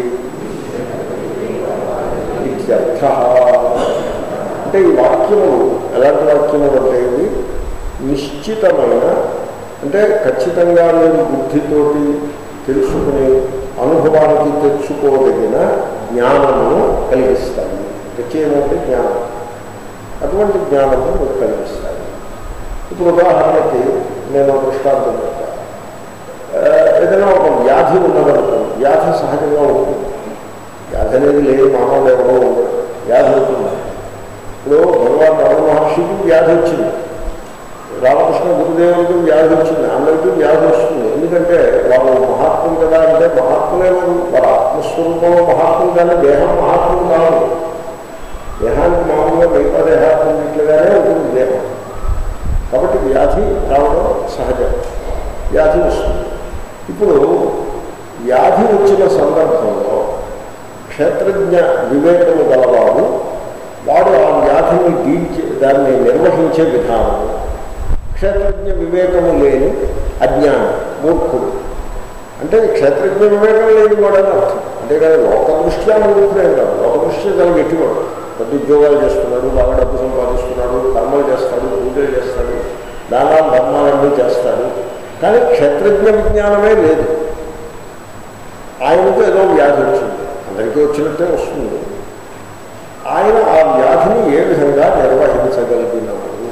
ఇత్యర్థ అంటే ఈ వాక్యములు ఎలాంటి వాక్యములు అంటే ఇవి నిశ్చితమైన అంటే ఖచ్చితంగా మీరు బుద్ధితోటి తెలుసుకుని అనుభవానికి తెచ్చుకోదగిన జ్ఞానమును కలిగిస్తాయి ప్రత్యేకమంటే జ్ఞానం అటువంటి జ్ఞానము మీకు కలిగిస్తాయి ఇప్పుడు ఉదాహరణకి నేను ఒక దృష్టాంతం చెప్తాను ఏదైనా ఒక వ్యాధి ఉన్నదనుకో వ్యాధి సహజంగా ఉంటుంది వ్యాధి అనేది లేదు మానవులు ఎవరో ఉండదు వ్యాధి అవుతుంది ఇప్పుడు భగవాన్ రమణ మహర్షికి వ్యాధి వచ్చింది రామకృష్ణ గురుదేవుడికి వ్యాధి వచ్చింది అందరికీ వ్యాధి వస్తుంది ఎందుకంటే వాళ్ళు మహాత్ములు కదా అంటే మహాత్ములే వారు వారు ఆత్మస్వరూపంలో మహాత్ములు కానీ దేహం మహాత్ములు కాదు దేహానికి మామూలుగా మిగతా దేహాత్మట్లుగానే ఉంటుంది దేహం కాబట్టి వ్యాధి రావడం సహజం వ్యాధి వస్తుంది ఇప్పుడు వ్యాధి వచ్చిన సందర్భంలో క్షేత్రజ్ఞ వివేకము గలవాడు వాడు ఆ వ్యాధిని డీల్ దాన్ని నిర్వహించే విధానం క్షేత్రజ్ఞ వివేకము లేని అజ్ఞానం మూర్ఖుడు అంటే క్షేత్రజ్ఞ వివేకం లేని వాడని అర్థం అంతేకాదు లోక దృష్ట్యా మూర్ఖుడే కాదు లోక దృష్ట్యా చాలా గట్టివాడు పెద్ద ఉద్యోగాలు చేస్తున్నాడు బాగా డబ్బు సంపాదిస్తున్నాడు కర్మలు చేస్తాడు పూజలు చేస్తాడు దానాలు ధర్మాలన్నీ చేస్తాడు కానీ క్షేత్రజ్ఞ విజ్ఞానమే లేదు ఆయనకు ఏదో వ్యాధి వచ్చింది అందరికీ వచ్చినట్టే వస్తుంది ఆయన ఆ వ్యాధిని ఏ విధంగా నిర్వహించగలిగినవాడు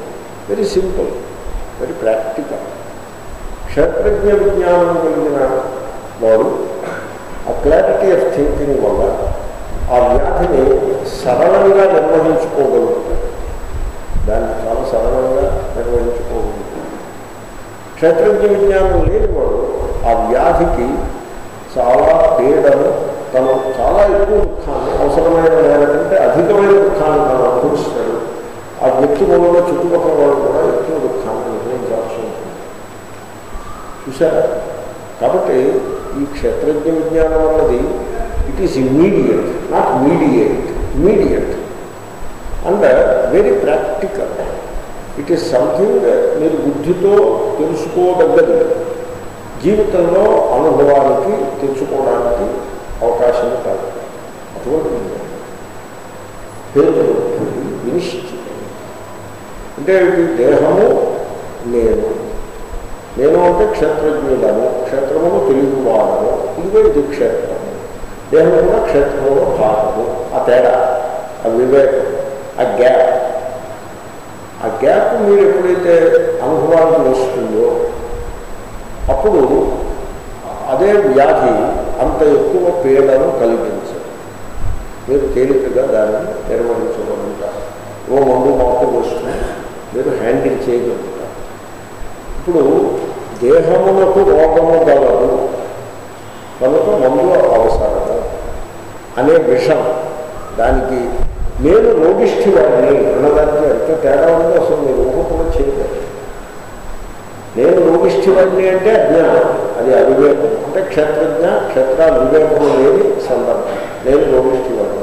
వెరీ సింపుల్ వెరీ ప్రాక్టికల్ క్షేత్రజ్ఞ విజ్ఞానం కలిగిన వాడు ఆ క్లారిటీ ఆఫ్ థింకింగ్ వల్ల ఆ వ్యాధిని సరళంగా నిర్వహించుకోగలుగుతాడు దాన్ని చాలా సరళంగా నిర్వహించుకోగలుగుతాడు క్షేత్రజ్ఞ విజ్ఞానం లేనివాడు ఆ వ్యాధికి చాలా పీడను తను చాలా ఎక్కువ దుఃఖాన్ని అవసరమైన లేదంటే అధికమైన దుఃఖాన్ని తను అనుభవిస్తాడు ఆ వ్యక్తి మూలంలో చుట్టుపక్కల వాళ్ళు కూడా ఎక్కువ దుఃఖాన్ని అనుభవించాల్సి ఉంటుంది చూసారా కాబట్టి ఈ క్షేత్రజ్ఞ విజ్ఞానం అన్నది it is immediate not mediate immediate and very practical it is something మీరు బుద్ధితో తెలుసుకోదగ్గది జీవితంలో అనుభవానికి తెచ్చుకోవడానికి అవకాశం కాదు అటువంటి పేరు వినిశ్చితం అంటే ఇది దేహము నేను నేను అంటే క్షేత్రజ్ఞుడము క్షేత్రమును తెలుగువాడము ఇదిగో ఇది క్షేత్రము దేహం కూడా క్షేత్రంలో భాగము ఆ తేడా ఆ వివేకం ఆ గ్యాప్ ఆ గ్యాప్ మీరు ఎప్పుడైతే అనుభవానికి వస్తుందో అప్పుడు అదే వ్యాధి అంత ఎక్కువ పీడను కలిగించదు మీరు తేలికగా దాన్ని నిర్వహించగలుగుతారు ఓ మందు మాకు వస్తుంది మీరు హ్యాండిల్ చేయగలుగుతారు ఇప్పుడు దేహమునకు రోగము గలదు కనుక మందు అవసరము అనే విషం దానికి నేను రోగిష్ఠి వాడిని అన్నదానికి ఎంత తేడా ఉందో అసలు మీరు ఊహ కూడా చేయలేదు నేను రోగిష్ఠి వాడిని అంటే అజ్ఞానం అది అవివేకం అంటే క్షేత్రజ్ఞ క్షేత్ర వివేకము లేని సందర్భం నేను రోగిష్ఠి వాడిని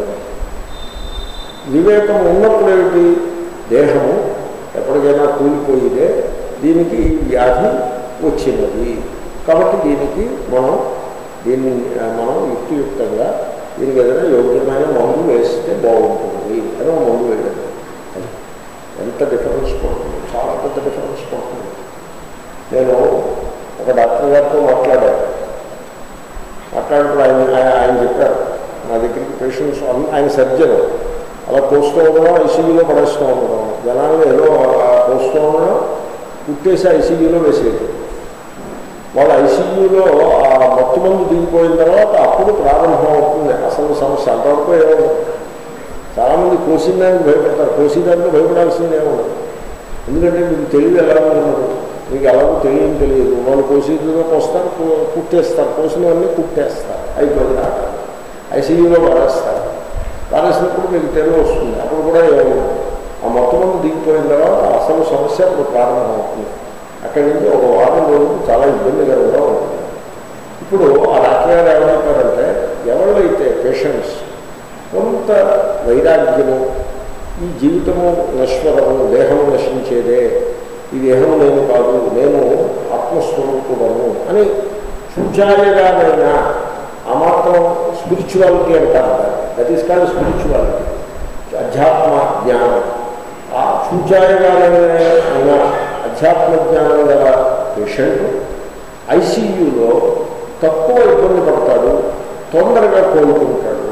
వివేకం ఉన్నప్పుడు ఏమిటి దేహము ఎప్పటికైనా కూలిపోయిదే దీనికి ఈ వ్యాధి వచ్చినది కాబట్టి దీనికి మనం దీన్ని ఆ, మనం యుక్తియుక్తంగా దీనికి ఏదైనా యోగ్యమైన మందు వేస్తే బాగుంటుంది అని ఒక మందు వేయడం అది. ఎంత డిఫరెన్స్ పడుతుంది చాలా పెద్ద డిఫరెన్స్ పడుతుంది నేను ఒక డాక్టర్ గారితో మాట్లాడాను మాట్లాడినప్పుడు ఆయన ఆయన- ఆయన చెప్పారు నా దగ్గరికి పేషెంట్స్ అన్ని- ఆయన సర్జన్ అలా పోస్తూ ఉండడం ఐసీయూలో పడేస్తూ ఉండడం జనాలు ఏదో అలా పోస్తూ ఉండడం కుట్టేసి ఐసీయూలో వేసేది వాళ్ళు ఐసీయూలో ఆ మత్తు మందు దిగిపోయిన తర్వాత అప్పుడు ప్రారంభం అవుతుంది అసలు సమస్య అంతవరకు ఏమో చాలామంది కోసిన దానికి భయపడతారు కోసిన దానికి భయపడాల్సింది ఏముండదు ఎందుకంటే మీకు తెలివి ఎలా ఉండదు మీకు ఎలాగో తెలియని తెలియదు వాళ్ళు కోసిలో కోస్తారు కు- కుట్టేస్తారు కోసినవన్నీ కుట్టేస్తారు అయిపోయింది ఆట ఐసీయూలో పడేస్తారు పారేసినప్పుడు మీకు తెలివి వస్తుంది అప్పుడు కూడా ఏమో ఆ మొత్తం మంది దిగిపోయిన తర్వాత అసలు సమస్య అప్పుడు ప్రారంభమవుతుంది అక్కడి నుంచి ఒక వారం రోజులు చాలా ఇబ్బందికరంగా ఉంటుంది ఇప్పుడు ఆ డాక్టర్ గారు ఏమంటారంటే ఎవరైతే పేషెంట్స్ కొంత వైరాగ్యము ఈ జీవితము నశ్వరము దేహము నశించేదే ఈ దేహం నేను కాదు నేను ఆత్మస్వరూపుడను అని సూచాయగానైనా ఆ మాత్రం స్పిరిచువాలిటీ అంటారు దట్ ఈస్ కాల్డ్ స్పిరిచువాలిటీ అధ్యాత్మ జ్ఞానం ఆ సూచాయగానైనా అధ్యాత్మ జ్ఞానం గల పేషెంట్ ఐసీయూలో తక్కువ ఇబ్బంది పడతాడు తొందరగా కోలుకుంటాడు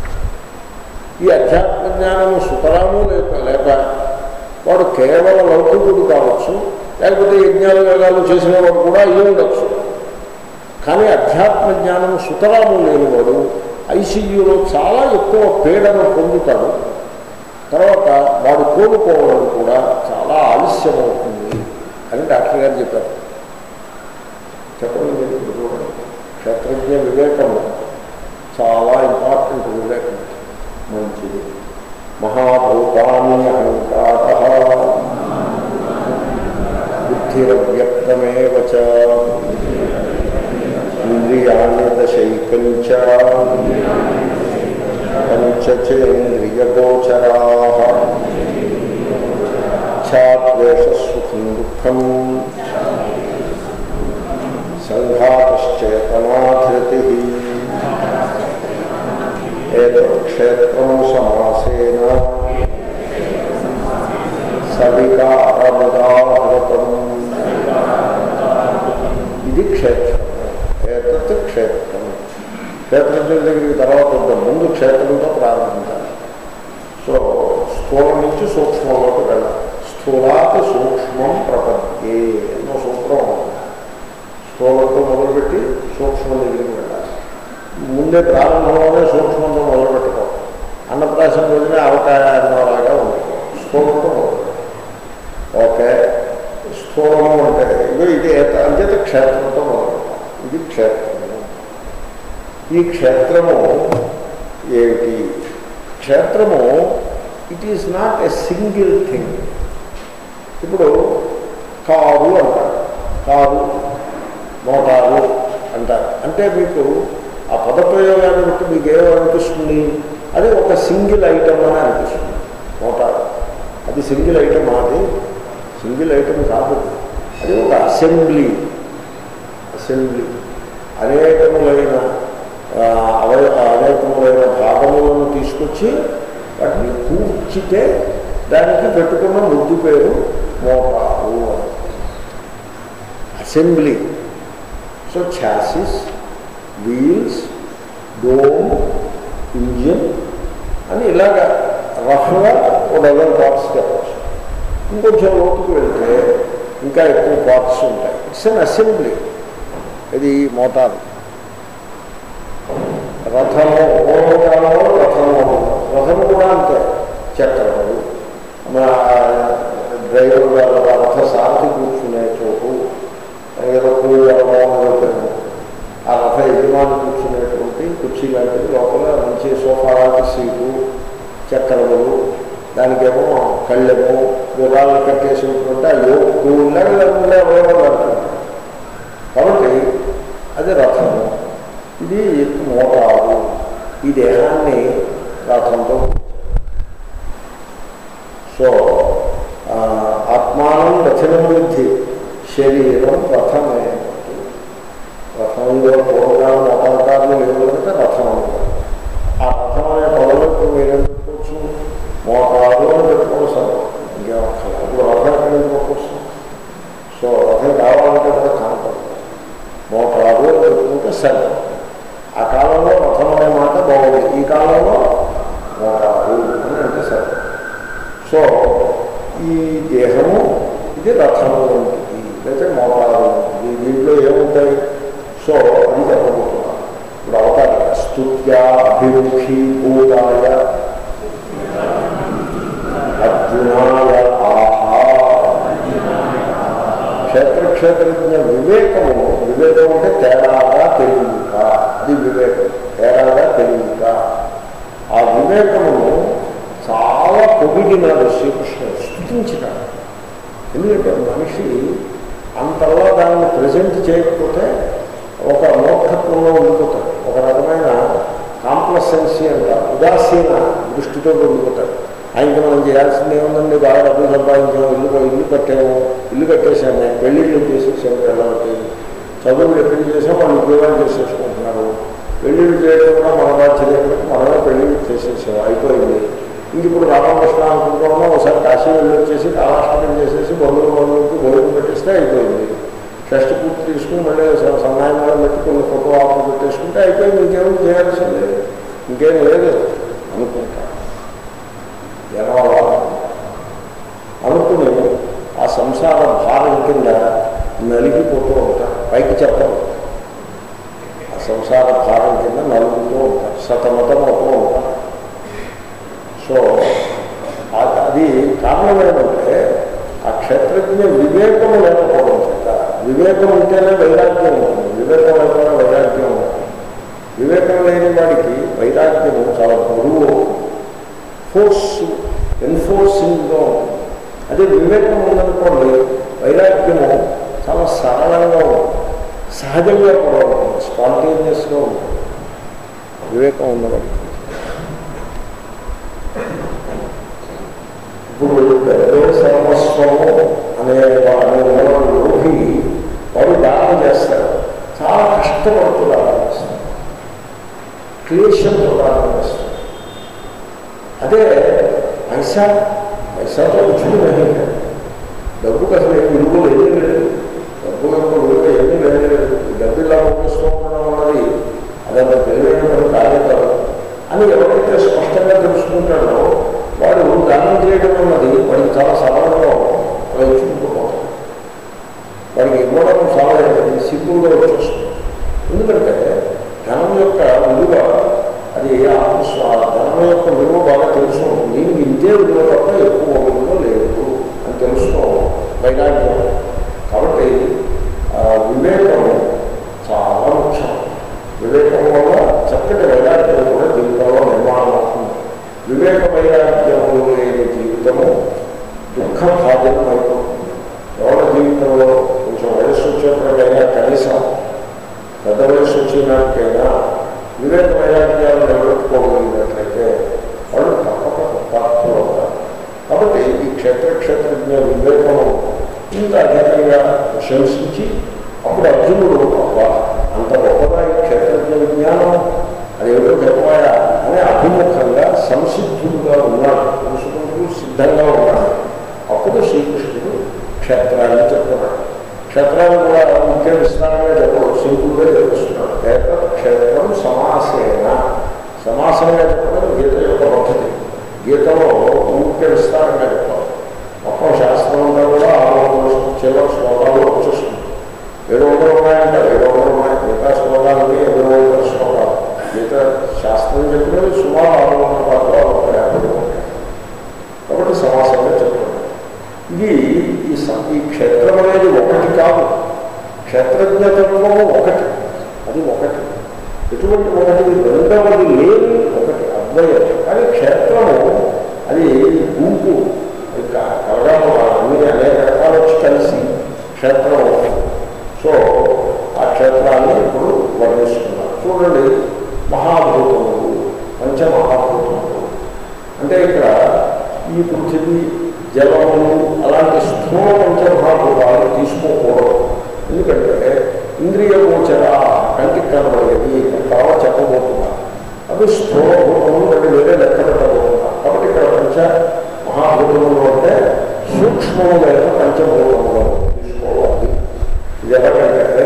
ఈ అధ్యాత్మ జ్ఞానము సుతరాము లేక లేక వాడు కేవల లౌకికుడు కావచ్చు లేకపోతే యజ్ఞాలు వేగాలు చేసిన వాడు కూడా అయ్యి ఉండొచ్చు కానీ అధ్యాత్మ జ్ఞానము సుతరాము లేనివాడు ఐసీయూలో చాలా ఎక్కువ పీడను పొందుతాడు తర్వాత వాడు కోలుకోవడం కూడా చాలా ఆలస్యం అవుతుంది అని డాక్టర్ గారు చెప్పారు చెప్పండి మీరు ఇప్పుడు చూడండి క్షేత్రజ్ఞ వివేకము చాలా ఇంపార్టెంట్ వివేకం మంచిది మహాభూతాన్ని అహంకార బుద్ధిరవ్యక్తమేవ చ ఇంద్రియాణి దశైకంచ పంచచేంద్రియగోచరా ఛాద్వేషసుఖం దుఃఖం సంఘాతశ్చేతనాధృతి ఏతక్షేత్రం సమాసేన సవికారముదాహృతం ఇది క్షేత్రం ఏతత్ క్షేత్రం క్షేత్రం దగ్గరికి తర్వాత వద్దాం. ముందు క్షేత్రంతో ప్రారంభించాలి సో స్థూలం నుంచి సూక్ష్మంలోకి వెళ్ళాలి స్థూలాత్ సూక్ష్మం ప్రపద్యే అన్నో సూత్రం ఉంది. స్థూలంతో మొదలుపెట్టి సూక్ష్మం దగ్గరికి వెళ్ళాలి ముందే ప్రారంభంలోనే సూక్ష్మంతో మొదలు పెట్టుకో అన్నప్రాసం రోజునే అవకాయ అన్నలాగా ఉంటుంది స్థూలంతో మొదలు ఓకే స్థూలము అంటే ఇదో ఇది ఏత- అంచేత క్షేత్రంతో మొదలు ఇది క్షేత్రము ఈ క్షేత్రము ఏమిటి క్షేత్రము it is not a single thing ఇప్పుడు కారు అంటారు కారు మోటారు అంటారు అంటే మీకు ఆ పదప్రయోగాన్ని బట్టి మీకు ఏమనిపిస్తుంది అది ఒక సింగిల్ ఐటమ్ అని అనిపిస్తుంది మోటారు అది సింగిల్ ఐటమ్ అది సింగిల్ ఐటమ్ కాదు అది ఒక అసెంబ్లీ అసెంబ్లీ అనేకములైన ఆ, అవయ అనేకములైన భాగములను తీసుకొచ్చి వాటిని కూర్చితే దానికి పెట్టుకున్న ముద్దు పేరు మోటారు అని assembly so chassis wheels dome engine అని ఇలాగా రఫ్గా ఒక డజన్ పార్ట్స్ చెప్పచ్చు ఇంకొంచెం లోతుకు వెళ్తే ఇంకా ఎక్కువ పార్ట్స్ ఉంటాయి ఇట్స్ అన్ అసెంబ్లీ ఇది మోటార్ రథము పూర్వకాలంలో రథము రథము కూడా అంతే చక్రములు మన డ్రైవర్ గారు ఆ రథ సారథి కూర్చునే చోటు ఏదో కూలరమో ఏదో పేరు. ఆ రథ యజమాని కూర్చునేటువంటి కుర్చీ లాంటిది లోపల మంచి సోఫా లాంటి సీటు చక్రములు దానికేమో కళ్ళెము గుర్రాలు కట్టేసినటువంటి ఆ యోగు ఇలాగే ఉండే అవయవాలు అంటారు కాబట్టి అది రథము ఇది మోటారు ఈ దేహాన్ని రథంతో సో ఆ, ఆత్మానం రథనం బుద్ధి శరీరం రథమే రథంలో పూర్వకాలం మోటార్లు ఏమంటే రథం అంటారు ఆ రథం అనే పదవులకు మీరు పెట్టుకోవచ్చు మోటారు అని పెట్టుకోవచ్చు సార్ ఇంకేం అక్కర్లేదు. ఇప్పుడు రథం ఎక్కడి నుంచి పట్టుకోవచ్చు సో రథం కావాలంటే కూడా కనపడదు మోటారు అని పెట్టుకుంటే సరే ఆ కాలంలో రథం అనే మాట బాగుంది ఈ కాలంలో మోటారు అని అంటే సరే సో ఈ దేహము ఇది రథము వంటిది లేకపోతే మోటారు వంటిది దీంట్లో ఏముంటాయి సో అది చెప్పబోతున్నాను ఇప్పుడు అవతారం స్తుత్య అభిముఖి భూతాయ అర్జునాయ ఆహా క్షేత్రక్షేత్రజ్ఞ వివేకము వివేకం అంటే తేడాగా తెలియక అది వివేకం తేడాగా తెలియక ఆ వివేకమును చాలా పొగిడినాడు శ్రీకృష్ణుడు స్థుతించినాడు ఎందుకంటే మనిషి అంతలా దాన్ని ప్రజెంట్ చేయకపోతే ఒక మూర్ఖత్వంలో ఉండిపోతాడు ఒక రకమైన కాంప్లసెన్సీ అంట ఉదాసీన దృష్టితో ఉండిపోతాడు ఆయనకి మనం చేయాల్సింది ఏముందండి బాగా డబ్బులు సంపాదించాము ఇల్లు ఇల్లు కట్టాము ఇల్లు కట్టేసాము పెళ్ళిళ్ళు చేసేసాము పిల్లలకి చదువులు ఎక్కడ చేసాము వాళ్ళు ఉద్యోగాలు చేసేసుకుంటున్నారు పెళ్ళిళ్ళు చేయడం కూడా మన బాధ్యత ఏంటంటే మనమే పెళ్ళిళ్ళు చేసేసాము అయిపోయింది ఇంక ఇప్పుడు రామకృష్ణ అనుకుంటున్నాము ఒకసారి కాశీ వెళ్ళి వచ్చేసి కాలాష్టమం చేసేసి బంధువులు బంధువులకి భోజనం పెట్టేస్తే అయిపోయింది షష్టి పూర్తి తీసుకుని మళ్ళీ స- సన్నాయనాలు పెట్టి కొన్ని ఫోటో ఆఫర్ పెట్టేసుకుంటే అయిపోయింది ఇంకేం చేయాల్సిన లేదు ఇంకేం లేదు అనుకుంటా జనాభా అనుకుని ఆ సంసార భారం కింద నలిగిపోతూ ఉంటారు పైకి చెప్పరు ఆ సంసార భారం కింద నలుగుతూ ఉంటారు సతమతం అవుతూ ఉంటారు సో ఆ- అది కారణం ఏంటంటే ఆ క్షేత్రజ్ఞ వివేకము లేకపోవడం చేత వివేకం ఉంటేనే వైరాగ్యం ఉంటుంది వివేకం లేకుండా వైరాగ్యం ఉంటుంది వివేకం లేని వాడికి వైరాగ్యము చాలా బరువు ఫోర్స్ ఎన్ఫోర్సింగ్గా ఉంటుంది అదే వివేకం ఉందనుకోండి వైరాగ్యము చాలా సరళంగా ఉంటుంది సహజంగా కూడా ఉంటుంది స్పాంటేనియస్గా ఉంటుంది వివేకం ఉన్నవాడికి ఇప్పుడు పెద్ద సర్వస్వము అనే అనే యోగి వాడు దానం చేస్తాడు చాలా కష్టపడుతూ దానం చేస్తాడు క్లేషంతో దానం చేస్తాడు అదే పైసా పైసాతో ఉచ్చుడు లేదు డబ్బుకి అసలు ఏం విలువ లేదు లేదు డబ్బు యొక్క విలువ ఏమీ లేదు ఈ డబ్బు ఇలా ఉపయోగిస్తూ ఉండడం అన్నది అదంత తెలివైన పని కాదే కాదు అని ఎవరైతే స్పష్టంగా తెలుసుకుంటాడో వాడు దానం చేయడం అన్నది వాడికి చాలా సరళంగా ఉంటుంది సింపుల్గా వచ్చేస్తుంది ఎందుకంటే ధనం యొక్క విలువ అది ఆత్మస్వ ధనం యొక్క విలువ బాగా తెలుసు దీనికి ఇంతే విలువ తప్ప ఎక్కువ విలువ లేదు అని తెలుసుకో వైరాగ్యం కాబట్టి ఆ, వివేకం చాలా ముఖ్యం వివేకం వల్ల చక్కటి వైరాగ్యం కూడా జీవితంలో నిర్మాణం అవుతుంది వివేక వైరాగ్యము లేని జీవితము దుఃఖభాజనం అయిపోతుంది ఎవరి జీవితంలో కొంచెం వయస్సు వచ్చేప్పటికైనా కనీసం పెద్ద వయసు వచ్చినాకైనా వివేక వైరాగ్యాలను నిలబెట్టుకోగలిగినట్లయితే వాళ్ళు తప్పక కృతార్థులు అవుతారు కాబట్టి ఈ క్షేత్ర క్షేత్రజ్ఞ వివేకము ఇంకా అధికంగా ప్రశంసించి అప్పుడు అర్జునుడు అబ్బా అంత గొప్పగా ఈ క్షేత్రజ్ఞ విజ్ఞానం అదేమిటో చెప్పాయా అని అభిముఖంగా సంసిద్ధుడుగా ఉన్నాడు తెలుసుకుంటూ సిద్ధంగా ఉన్నాడు అప్పుడు శ్రీకృష్ణుడు క్షేత్రాన్ని చెప్తున్నాడు క్షేత్రాన్ని కూడా ముఖ్య విస్తారంగా చెప్పడు సింపుల్గా చెప్పిస్తున్నాడు ఏక క్షేత్రం సమాసేన సమాసంగా చెప్పడం గీత యొక్క పద్ధతి గీతలో ముఖ్య విస్తారంగా చెప్పాలి మొత్తం శాస్త్రం అంతా కూడా ఆరు వందల చివరి శ్లోకాలు వచ్చేస్తుంది ఏడు వందలు ఉన్నాయంటే ఏడు వందలు ఉన్నాయి మిగతా శ్లోకాలన్నీ ఏడు వందల శ్లోకాలు మిగతా శాస్త్రం చెప్పినవి సుమారు ఆరు వందల పాటలు ఆరు వందల యాభై ఉంటాయి కాబట్టి సమాసంగా చెప్తున్నాడు ఇది ఈ సం- ఈ క్షేత్రం అనేది ఒకటి కాదు క్షేత్రజ్ఞతత్వము ఒకటి అది ఒకటి ఎటువంటి ఒకటి రెండవది లేని ఒకటి అద్వయం కానీ క్షేత్రము అది గుంపు అది క- కలగడం అన్ని అనేక రకాలు వచ్చి కలిసి క్షేత్రం అవుతుంది సో ఆ క్షేత్రాన్ని ఇప్పుడు వర్ణిస్తున్నారు చూడండి మహాభూతములు పంచమహాభూతములు అంటే ఇక్కడ ఈ పృథివీ జలములు అలాంటి స్థూల పంచమహాభూతాలు తీసుకోకూడదు ఎందుకంటే ఇంద్రియ గోచర కంటికి కనబడేది తర్వాత చెప్పబోతున్నారు అవి స్థూలభూతములు అంటే వేరే లెక్క పెట్టబోతున్నారు కాబట్టి ఇక్కడ పంచ మహాభూతములు అంటే సూక్ష్మములైన పంచభూతములను తీసుకోవాలి ఇది ఎలాగంటే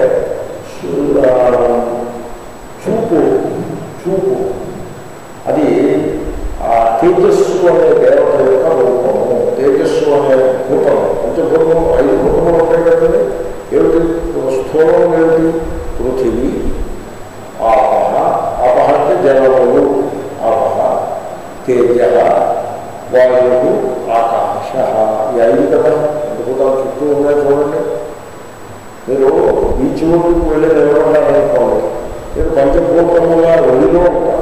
సు- చూపు చూపు అది ఆ తేజస్సు అనే దేవత యొక్క రూపము తేజస్సు అనే భూతము పంచభూతము ఐదు భూతములు ఉంటాయి కదండి ఏమిటి స్థూలం ఏమిటి పృథివీ ఆపహ ఆపహ అంటే జలములు ఆపహ తేజ వాయు ఆకాశ ఈ ఐదు కదా భూతాలు చుట్టూ ఉన్నాయి చూడండి మీరు బీచ్ ఒడ్డుకు వెళ్ళి నిలబడాలనుకోండి మీరు పంచభూతముగా ఒడిలో ఉంటారు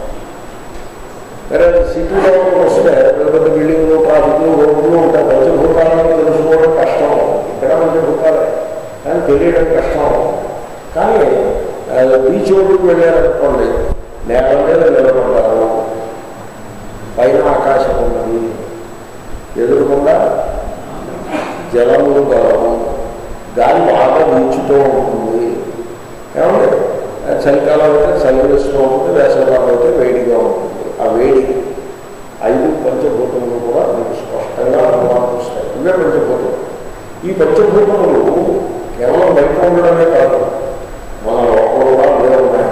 వేరే సిటీలో వస్తే పెద్ద పెద్ద బిల్డింగ్లు ట్రాఫిక్లు రోడ్లు ఉంటాయి పంచభూతాలను తెలుసుకోవడం కష్టం ఇక్కడ పంచభూతాలే కానీ తెలియడం కష్టం కానీ ఆ, బీచ్ ఒడ్డుకు వెళ్ళారనుకోండి నేల మీద నిలబడ్డారు పైన ఆకాశం ఉన్నది ఎదురుకుండా జలములు గలవు గాలి బాగా వీచుతూ ఉంటుంది ఏమండి ఆ చలికాలం అయితే చలి వేస్తూ ఉంటుంది వేసవికాలం అయితే వేడిగా ఉంటుంది ఆ వేడి ఐదు పంచభూతములు కూడా మీకు స్పష్టంగా అనుభవానికి వస్తాయి ఇవే పంచభూతములు ఈ పంచభూతములు కేవలం బయట ఉండడమే కాదు మన లోపల కూడా అవే ఉన్నాయి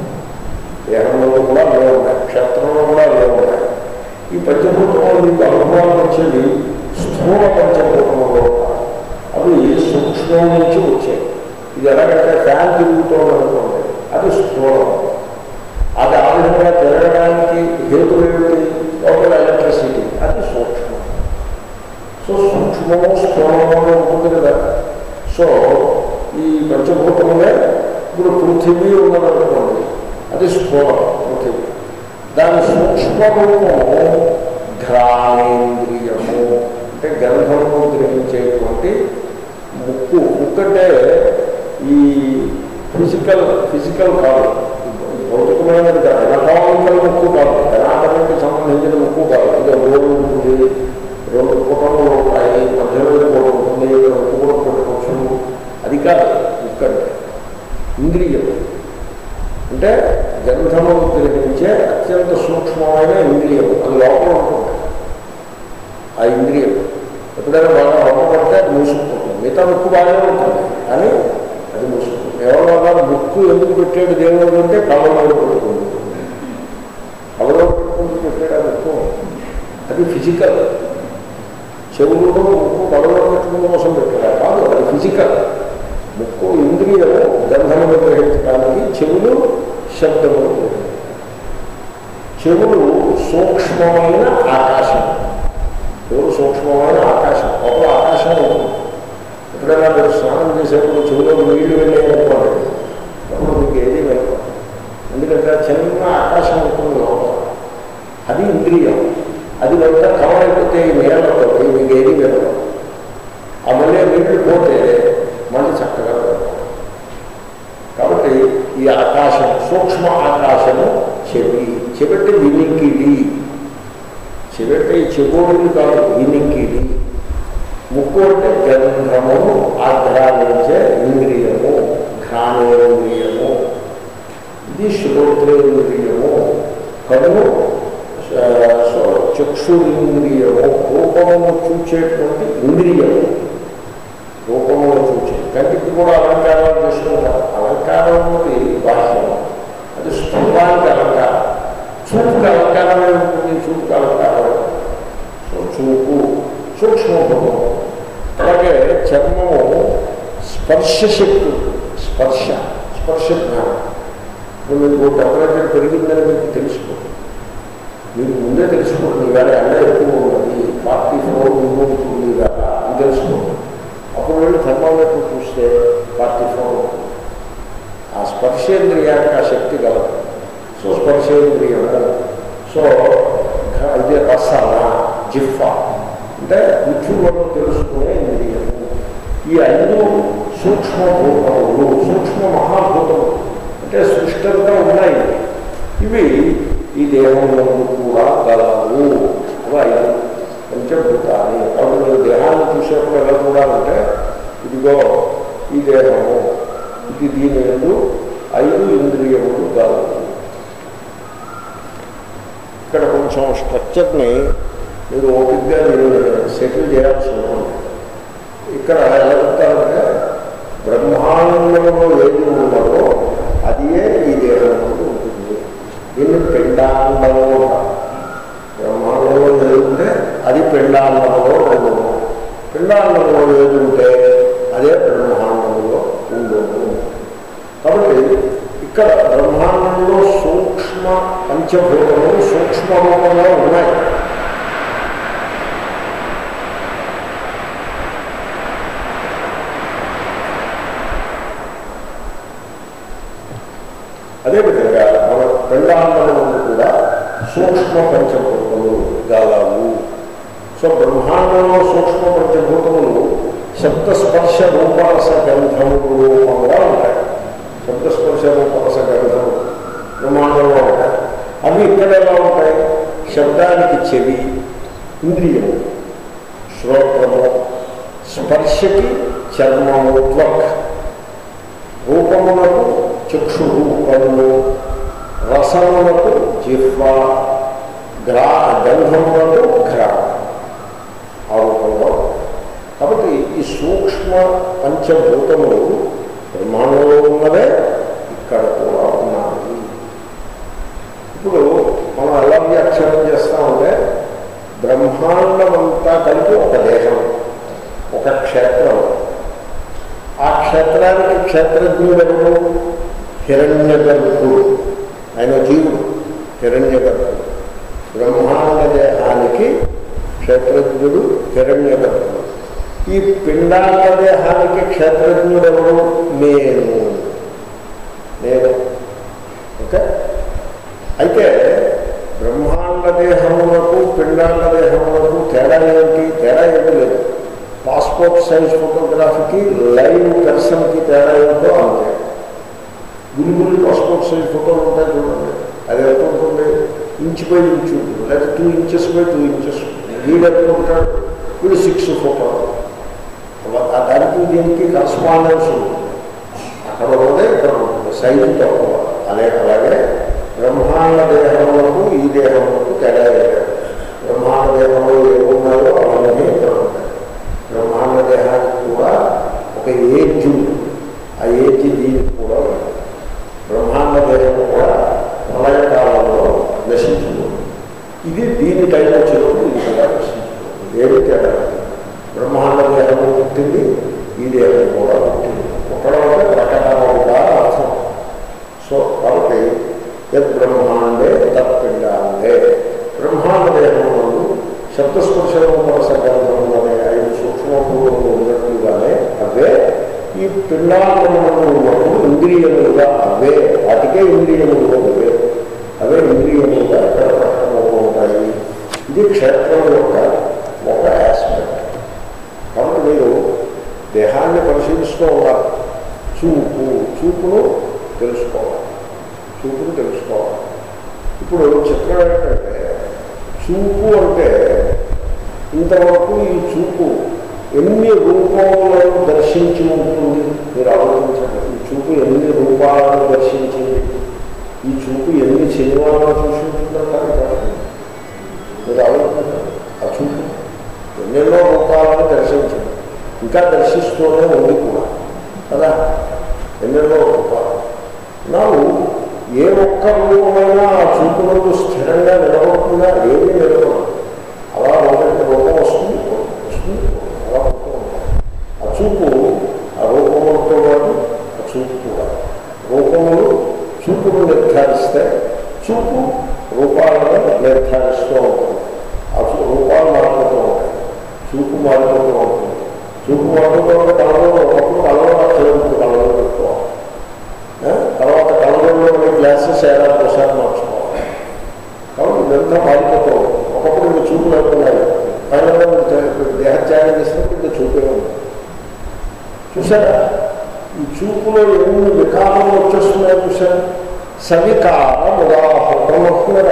దేహంలో కూడా అవే ఉన్నాయి క్షేత్రంలో కూడా అవే ఉన్నాయి ఈ పంచభూతములు మీకు అనుభవానికి వచ్చేది స్థూల పంచభూతములు అవి సూక్ష్మం నుంచి వచ్చాయి ఇది ఎలాగంటే ఫ్యాన్ తిరుగుతోంది అనుకోండి అది స్థూలం అది ఆ విధంగా తిరగడానికి హేతు ఏమిటి లోపల ఎలక్ట్రిసిటీ అది సూక్ష్మం సో సూక్ష్మము స్థూలము ఉంటుంది కదా సో ఈ పంచభూతములే ఇప్పుడు పృథివీ ఉన్నదనుకోండి అది స్థూలం పృథివీ దాని సూక్ష్మరూపము ఘ్రాణేంద్రియము అంటే గంధము గ్రహించేటువంటి ముక్కు ముక్కు అంటే ఈ ఫిజికల్ ఫిజికల్ కాదు భౌతికమైనది కాదు ఎలక్ట్రానికల్ ముక్కు కాదు ఎనాటమికి సంబంధించిన ముక్కు కాదు ఇది రోడ్డు ఉంటుంది రెండు కుటుంబాలు ఉంటాయి మధ్యలో కూడా ఉంటుంది ముక్కు కూడా పెట్టుకోవచ్చు అది కాదు ముక్కు అంటే ఇంద్రియం అంటే గంధము గ్రహించే అత్యంత సూక్ష్మమైన ఇంద్రియం అది లోపల ఉంటుంది ఆ ఇంద్రియం ఎప్పుడైనా బాగా రొమ్మ పడితే అది మూసుకుపోతుంది మిగతా ముక్కు బాగానే ఉంటుంది కానీ అది మూసుకుంటుంది ఎవరు ముక్కు ఎందుకు పెట్టాడు దేవుడు అంటే కళ్ళలో పెట్టుకుంటుంది కళ్ళలో పెట్టుకుంటూ పెట్టాడు ఆ ముక్కు అది ఫిజికల్ చెవులు ముక్కు కళ్ళలో పెట్టుకున్న కోసం పెట్టాడు కాదు అది ఫిజికల్ ముక్కు ముక్కు ఇంద్రియము గంధమును గ్రహించడానికి చెవులు శబ్దములు గ్రహించడానికి. చెవులు సూక్ష్మమైన ఆకాశం చెవులు సూక్ష్మమైన ఆకాశం ఒక ఆకాశం ఉంటుంది ఎప్పుడైనా మీరు స్నానం చేసేప్పుడు చెవులో నీళ్లు వెళ్ళేయనుకోండి అప్పుడు మీకు ఏది వెళ్ళదు ఎందుకంటే చిన్న ఆకాశం ఉంటుంది లోపల అది ఇంద్రియం అది వెంట కవర్ అయిపోతే ఈ నీళ్ళతో మీకు ఏది వెళ్ళదు ఆ మళ్ళీ నీళ్లు పోతే మళ్ళీ చక్కగా వెళ్తాం కాబట్టి ఈ ఆకాశం సూక్ష్మ ఆకాశము చెవి చెబితే వినికిడి చెబితే ఈ చెబోడిని కాదు వినికిడి ముక్కు అంటే గంధము ఆగ్రహించే ఇంద్రియము ఘ్రాణేంద్రియము ఇది శ్రోత్రేంద్రియము కన్ను ఆ, సో చక్షురింద్రియము రూపమును చూచేటువంటి ఇంద్రియము రూపమును చూచే కంటికి కూడా అలంకారాలు చేసుకుంటారు అలంకారం అన్నది బాహ్యం అది స్థూలానికి అలంకారం చూపుకి అలంకారం ఉంటుంది చూపుకి అలంకారం సో చూపు సూక్ష్మభూతం అలాగే చర్మము స్పర్శ శక్తి స్పర్శ స్పర్శ జ్ఞానం ఇప్పుడు మీకు టెంపరేచర్ పెరిగిందని మీకు తెలుసుకోండి మీకు ముందే తెలుసుకోండి ఇవాళ ఎండ ఎక్కువ ఉన్నది ఫార్టీ ఫోర్ ఉంటుంది కదా అని తెలుసుకోండి అప్పుడు వెళ్ళి థర్మామీటర్ చూస్తే ఫార్టీ ఫోర్ ఉంటుంది ఆ స్పర్శేంద్రియానికి ఆ శక్తి కలదు సో స్పర్శేంద్రియము సో ఘ- ఇది రసన జిఫ్ఫ అంటే రుచులను తెలుసుకునే ఇంద్రియము ఈ ఐదు సూక్ష్మభూతములు సూక్ష్మ మహాభూతములు అంటే సృష్టి అంతా ఉన్నాయి ఇవి ఈ దేహంలో కూడా గలవు అవి ఐదు పంచభూతాన్ని కాబట్టి మీరు దేహాన్ని చూసేప్పుడు ఎలా చూడాలంటే ఇదిగో ఈ దేహము ఇది దీని ఎందు ఐదు ఇంద్రియములు గలవు ఇక్కడ కొంచెం స్ట్రక్చర్ని మీరు ఓపిక్గా మీరు సెటిల్ చేయాల్సి ఉంటుంది ఇక్కడ ఎలా చెప్తారంటే బ్రహ్మాండంలో ఏది ఉన్నదో అదియే ఈ దేహంలో ఉంటుంది దీన్ని పిండాండము అంటారు. బ్రహ్మాండంలో ఏది ఉంటే అది పిండాండంలో ఉండదు పిండాండంలో ఏది ఉంటే అదే బ్రహ్మాండంలో ఉండదు కాబట్టి ఇక్కడ బ్రహ్మాండంలో సూక్ష్మ పంచభూతములు సూక్ష్మ రూపంలో ఉన్నాయి అదేవిధంగా మన పిండాండంలో కూడా సూక్ష్మ పంచభూతములు గలవు సో బ్రహ్మాండంలో సూక్ష్మ పంచభూతములు శబ్దస్పర్శ రూపరస గంధములు రూపంగా ఉంటాయి శబ్దస్పర్శ రూపరస గంధములు బ్రహ్మాండంలో ఉంటాయి అవి ఇక్కడ ఎలా ఉంటాయి శబ్దానికి చెవి ఇంద్రియము శ్రోత్రము స్పర్శకి చర్మము త్వక్ రూపములకు చక్షుడు కన్ను రసములకు జిహ్వ గ్రా గంధములకు ఘ్రా ఆ రూపంలో కాబట్టి ఈ సూక్ష్మ పంచభూతములు బ్రహ్మాండంలో ఉన్నవే ఇక్కడ కూడా ఉన్నాయి ఇప్పుడు మనం ఎలా వ్యాఖ్యానం చేస్తామంటే బ్రహ్మాండమంతా కలిపి ఒక దేహం ఒక క్షేత్రం ఆ క్షేత్రానికి క్షేత్రజ్ఞుడు ఎవరు హిరణ్య గర్భుడు ఆయన జీవుడు హిరణ్య గర్భుడు బ్రహ్మాండ దేహానికి క్షేత్రజ్ఞుడు హిరణ్య గర్భుడు ఈ పిండాండ దేహానికి క్షేత్రజ్ఞుడు ఎవరు నేను నేను ఓకే అయితే బ్రహ్మాండ దేహములకు పిండాండ దేహములకు తేడా ఏమిటి తేడా ఏమీ లేదు పాస్పోర్ట్ సైజ్ ఫోటోగ్రఫీకి లైవ్ పర్సన్కి తేడా ఏమిటో అంతే గురుగురు పాస్పోర్ట్ సైజ్ ఫోటోలు ఉంటాయి చూడండి అది ఎంత ఉంటుంది ఇంచు బై ఇంచు ఉంటుంది లేదా two inches by two inches ఉంటుంది వీడు ఎంత ఉంటాడు వీడు సిక్స్ ఫోటోలు ఆ దానికి దీనికి కరస్పాండెన్స్ ఉంటుంది అక్కడ ఉన్నదే ఇక్కడ ఉంటుంది సైజు తక్కువ అలాగే అలాగే బ్రహ్మాండ దేహములకు ఈ దేహములకు తేడా లేదు బ్రహ్మాండ దేహంలో ఏమున్నాయో అవన్నీ ఇక్కడ ఉంటాయి బ్రహ్మాండ దేహానికి కూడా ఒక ఏజ్ ఉంది ఆ ఏజ్ దీనికి కూడా ఉంది బ్రహ్మాండ దేహం కూడా ప్రళయ కాలంలో నశించుకుంది ఇది దీని టైం వచ్చినప్పుడు ఇది కూడా నశించుకుంది ఏమి తేడా లేదు. బ్రహ్మాండ దేహము పుట్టింది ఈ దేహం కూడా పుట్టింది పుట్టడం అంటే శబ్దస్పర్శ రూపరసగంధము అనే ఐదు సూక్ష్మభూములు ఉన్నట్లుగానే అవే ఈ పిండాంగములు ఇంద్రియములుగా అవే వాటికే ఇంద్రియములు అవే అవే ఇంద్రియములుగా ఇక్కడ ప్రకటనలో ఉంటాయి ఇది క్షేత్రం యొక్క ఒక ఆస్పెక్ట్ కాబట్టి మీరు దేహాన్ని పరిశీలిస్తూ ఉండాలి చూపు చూపును తెలుసుకోవాలి చూపును తెలుసుకోవాలి ఇప్పుడు చిత్రం ఏంటంటే చూపు అంటే ఇంతవరకు ఈ చూపు ఎన్ని రూపములను దర్శించి ఉంటుంది మీరు ఆలోచించండి ఈ చూపు ఎన్ని రూపాలను దర్శించింది ఈ చూపు ఎన్ని సినిమాలను చూసి ఉంటుందంటారు కాదు మీరు ఆలోచించండి ఆ చూపు ఎన్నెన్నో రూపాలను దర్శించింది ఇంకా దర్శిస్తూనే ఉంది కూడా కదా ఎన్నెన్నో రూపాలు నాకు ఏ ఒక్క రూపమైనా ఆ చూపు నుండి స్థిరంగా నిలబడుతుందా ఏమీ నిలబడదు అలా ఒకటి రూపం వస్తుంది వస్తుంది అలా ఉంటూ ఉంటాయి ఆ చూపు ఆ రూపములతో పాటు ఆ చూపు కూడా రూపములు చూపును నిర్ధారిస్తే చూపు రూపాలను నిర్ధారిస్తూ ఉంటుంది ఆ చూ- రూపాలు మారిపోతూ ఉంటాయి చూపు మారిపోతూ ఉంటుంది చూపు మారిపోతూ ఉంటే కళలో ఒకప్పుడు కళలో అక్షరం కళలో పెట్టుకోవాలి ఆ? తర్వాత కళలో గ్లాసెస్ ఏడాది ఒకసారి మార్చుకోవాలి కాబట్టి ఇదంతా మారిపోతూ ఉంటుంది ఒకప్పుడు ఇంకా చూపు లేకున్నాయి ఫైనల్గా దేహత్యాగం చేసినప్పుడు ఇంకా చూపే ఉంది చూసారా ఈ చూపులో ఎన్ని వికారములు వచ్చేస్తున్నాయో చూసారా సవికారం ఉదాహరణ వస్తున్నారా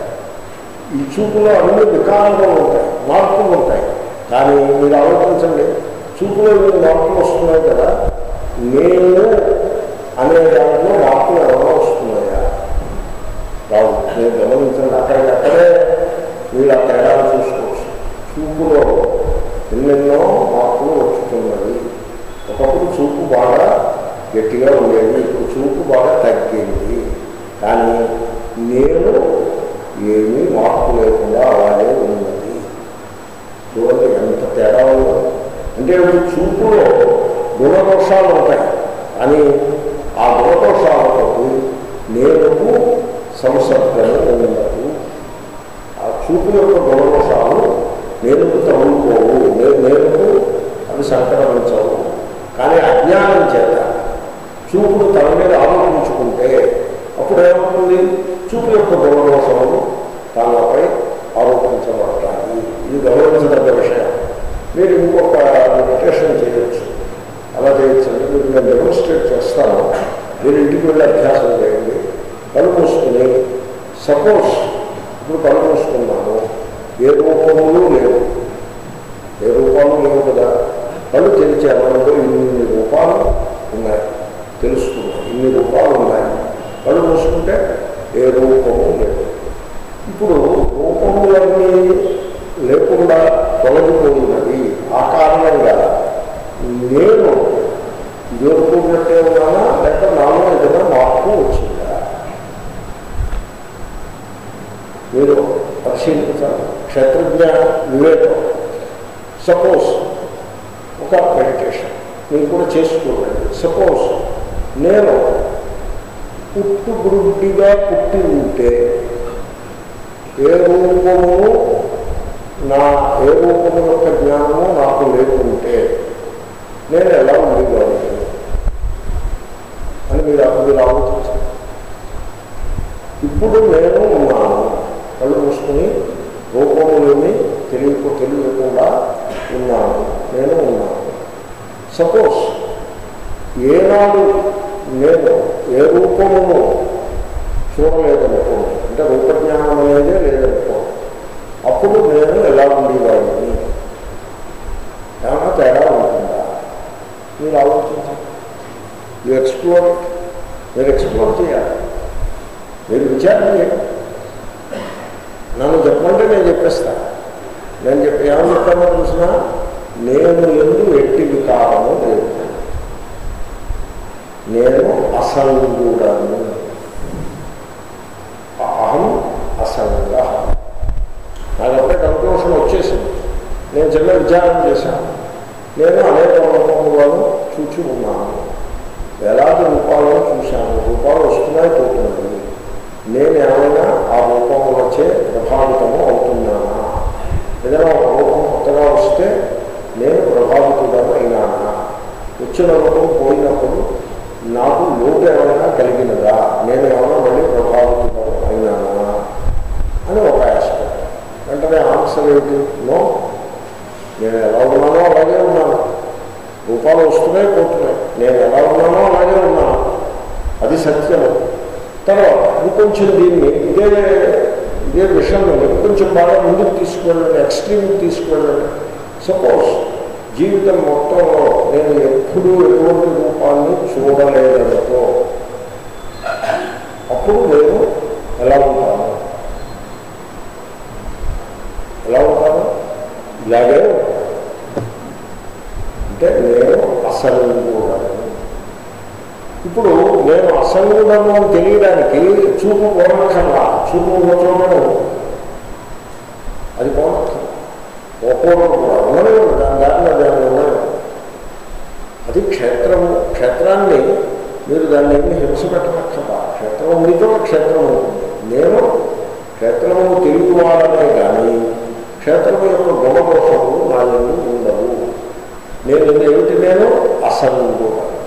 ఈ చూపులో అన్ని వికారములు ఉంటాయి మార్పులు ఉంటాయి కానీ మీరు ఆలోచించండి చూపులో ఎన్ని మార్పులు వస్తున్నాయి కదా నేను అనే దాంట్లో మార్పులు ఏమైనా వస్తున్నాయా రావు నేను గమనించండి అక్కడికక్కడే మీరు ఆ తేడాలు చూసుకోవచ్చు చూపులో ఎన్నెన్నో మార్పులు వచ్చుతున్నవి ఒకప్పుడు చూపు బాగా గట్టిగా ఉండేది ఇప్పుడు చూపు బాగా తగ్గింది కానీ నేను ఏమీ మార్పు లేకుండా అలాగే ఉన్నది చూడండి ఎంత తేడా ఉందో అంటే ఇప్పుడు చూపులో గుణదోషాలు ఉంటాయి కానీ ఆ గుణదోషాలతో నేను సంసర్గము ఉండదు ఆ చూపు యొక్క గుణదోషాలు నేను తగులుకోవు నేను నేను అవి సంక్రమించవు కానీ అజ్ఞానం చేత చూపును తన మీద ఆరోపించుకుంటే అప్పుడు ఏమవుతుంది చూపు యొక్క గుణదోషములు తనపై ఆరోపించబడతాయి ఇది గౌరవించదగ్గ విషయం మీరు ఇంకొక మెడిటేషన్ చేయొచ్చు అలా చేయొచ్చండి మీకు నేను డెమోన్స్ట్రేట్ చేస్తాను మీరు ఇంటికి వెళ్ళి అభ్యాసం చేయండి కళ్ళు మూసుకుని సపోజ్ ఇప్పుడు కళ్ళు మూసుకున్నాను ఏ రూపములు లేవు ఏ రూపాలు లేవు కదా కళ్ళు తెరిచే అనంలో ఇన్ని రూపాలు ఉన్నాయి తెలుస్తున్నాయి ఇన్ని రూపాలు ఉన్నాయి కళ్ళు మూసుకుంటే ఏ రూపము లేదు ఇప్పుడు రూపములన్నీ లేకుండా తొలగిపోయినది ఆ కారణంగా నేను ఎదుర్కొన్నట్టే ఉన్నానా లేక నాలో ఏదైనా మార్పు వచ్చిందా మీరు పరిశీలించాలి క్షేత్రజ్ఞ వివేకం సపోజ్ ఒక మెడిటేషన్ మీరు కూడా చేసుకోండి సపోజ్ నేను పుట్టుగుడ్డిగా పుట్టి ఉంటే ఏ రూపము నా ఏ రూపము యొక్క జ్ఞానము నాకు లేకుంటే నేను ఎలా ఉండేవాడిని అని మీరు మీరు ఆలోచించాలి ఇప్పుడు నేను ఉన్నాను కళ్ళు మూసుకుని రూపములేమి తెలియకు తెలియకుండా ఉన్నాను నేను ఉన్నాను సపోజ్ ఏనాడు నేను ఏ రూపమును చూడలేదనుకో అంటే రూపజ్ఞానం అనేదే లేదనుకో అప్పుడు నేను ఎలా ఉండేవాడిని ఏమైనా తేడా ఉంటుందా మీరు ఆలోచించండి యూ ఎక్స్ప్లోర్ మీరు ఎక్స్ప్లోర్ చేయాలి మీరు విచారణ చేయండి నన్ను చెప్పమంటే నేను చెప్పేస్తా నేను చెప్పి ఏమని చెప్తానో చూసినా నేను ఎందు ఎట్టి వికారము లేదు నేను అసంగుడను అహం అసంగ నాకు అప్పుడే కన్క్లూషన్ వచ్చేసింది నేను చిన్న విచారం చేశాను నేను అనేక రూపములను చూచి ఉన్నాను వేలాది రూపాలను చూశాను రూపాలు వస్తున్నాయి పోతున్నాయి నేను ఏమైనా ఆ రూపములచే ప్రభావితము అవుతున్నానా ఏదైనా ఒక రూపం కొత్తగా వస్తే నేను ప్రభావితుడను అయినానా వచ్చిన రూపం పోయినప్పుడు నాకు లోటు ఏమైనా కలిగినదా నేను ఏమైనా మళ్ళీ ప్రభావితుడను అయినానా అని ఒక ఆస్పెక్ట్ వెంటనే ఆన్సర్ ఏంటి నో నేను ఎలా ఉన్నానో అలాగే ఉన్నాను రూపాలు వస్తున్నాయి పోతున్నాయి నేను ఎలా ఉన్నానో అలాగే ఉన్నాను అది సత్యం తర్వాత ఇంకొంచెం దీన్ని ఇదే ఇదే విషయంలో ఇంకొంచెం బాగా ముందుకు తీసుకువెళ్ళండి ఎక్స్ట్రీమ్కి తీసుకువెళ్ళండి సపోజ్ జీవితం మొత్తంలో నేను ఎప్పుడూ ఎటువంటి రూపాన్ని చూడలేదనుకో అప్పుడు నేను ఎలా ఉంటాను ఎలా ఉంటాను ఇలాగే ఉంటాను. అంటే నేను అసంగుడను ఇప్పుడు నేను అసంగుడను అని తెలియడానికి చూపు పోనక్కర్లా చూపు పోవడం అది పోనక్కర్లా పోకూడదు కూడా ఉన్నదే ఉంది దాని దారిలో దాన్ని ఉన్నది అది క్షేత్రము క్షేత్రాన్ని మీరు దాన్ని ఏమి హింస పెట్టనక్కర్లా క్షేత్రం ఉండితో క్షేత్రం ఉంటుంది నేను క్షేత్రము తెలుగువాడనే కానీ క్షేత్రము యొక్క గుణదోషములు నా ఎందు ఉండవు నేను ఏమిటి నేను అసంగుడు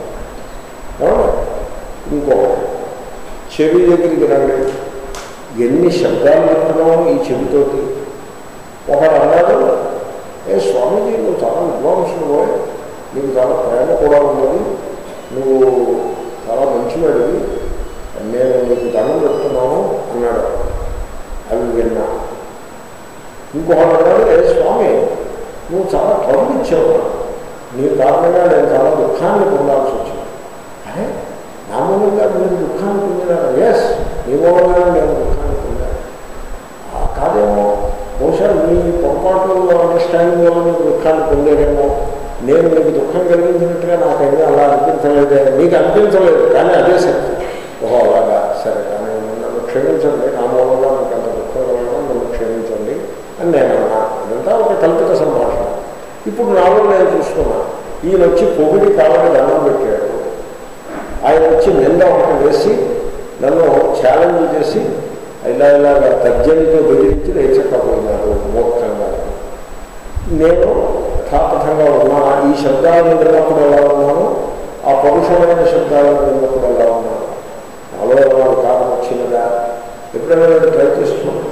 ఇంకో చెవి దగ్గరికి రండి ఎన్ని శబ్దాలు చెప్తున్నావు ఈ చెవితోటి ఒకడు అన్నాడు ఏ స్వామీజీ నువ్వు చాలా విద్వాంసుడు పోయి నీకు చాలా ప్రేమ కూడా ఉన్నది నువ్వు చాలా మంచివాడివి నేను నీకు దండం పెడుతున్నాను అన్నాడు అవి విన్నా ఇంకొకటి అన్నాడు ఏ స్వామి నువ్వు చాలా ట్రబుల్ ఇచ్చావు నాకు. నీ కారణంగా నేను చాలా దుఃఖాన్ని పొందాల్సి వచ్చింది అరే నా మూలంగా నేను దుఃఖాన్ని పొందినాను ఎస్ నీ మూలంగా నేను దుఃఖాన్ని పొందాను ఆ కాదేమో బహుశా మీ పొరపాటు అండర్స్టాండింగ్ వల్ల నీకు దుఃఖాన్ని పొందేదేమో నేను నీకు దుఃఖం కలిగించినట్టుగా నాకైతే అలా అనిపించలేదే నీకు అనిపించలేదు కానీ అదే సత్యం ఓహో అలాగా సరే కానీ నన్ను క్షమించండి నా మూలంగా మీకు అంత దుఃఖం కలగడం నన్ను క్షమించండి అని నేను అన్నా ఇదంతా ఒక కల్పిత సంభాషణ ఇప్పుడు నాలో నేను చూసుకున్నా ఈయన వచ్చి పొగిడి కావాలని దండం పెట్టాడు ఆయన వచ్చి నింద ఒకటి వేసి నన్ను ఛాలెంజ్ చేసి ఇలా ఇలాగా తర్జనితో బెదిరించి లేచకపోయినారు మూర్ఖంగా నేను యథాతథంగా ఉన్నాను ఈ శబ్దాలను విన్నప్పుడు ఎలా ఉన్నాను ఆ పరుషమైన శబ్దాలను విన్నప్పుడు ఎలా ఉన్నాను నాలో ఏమైనా కారణం వచ్చినదా ఎప్పుడైనా నేను ట్రై చేస్తున్నాను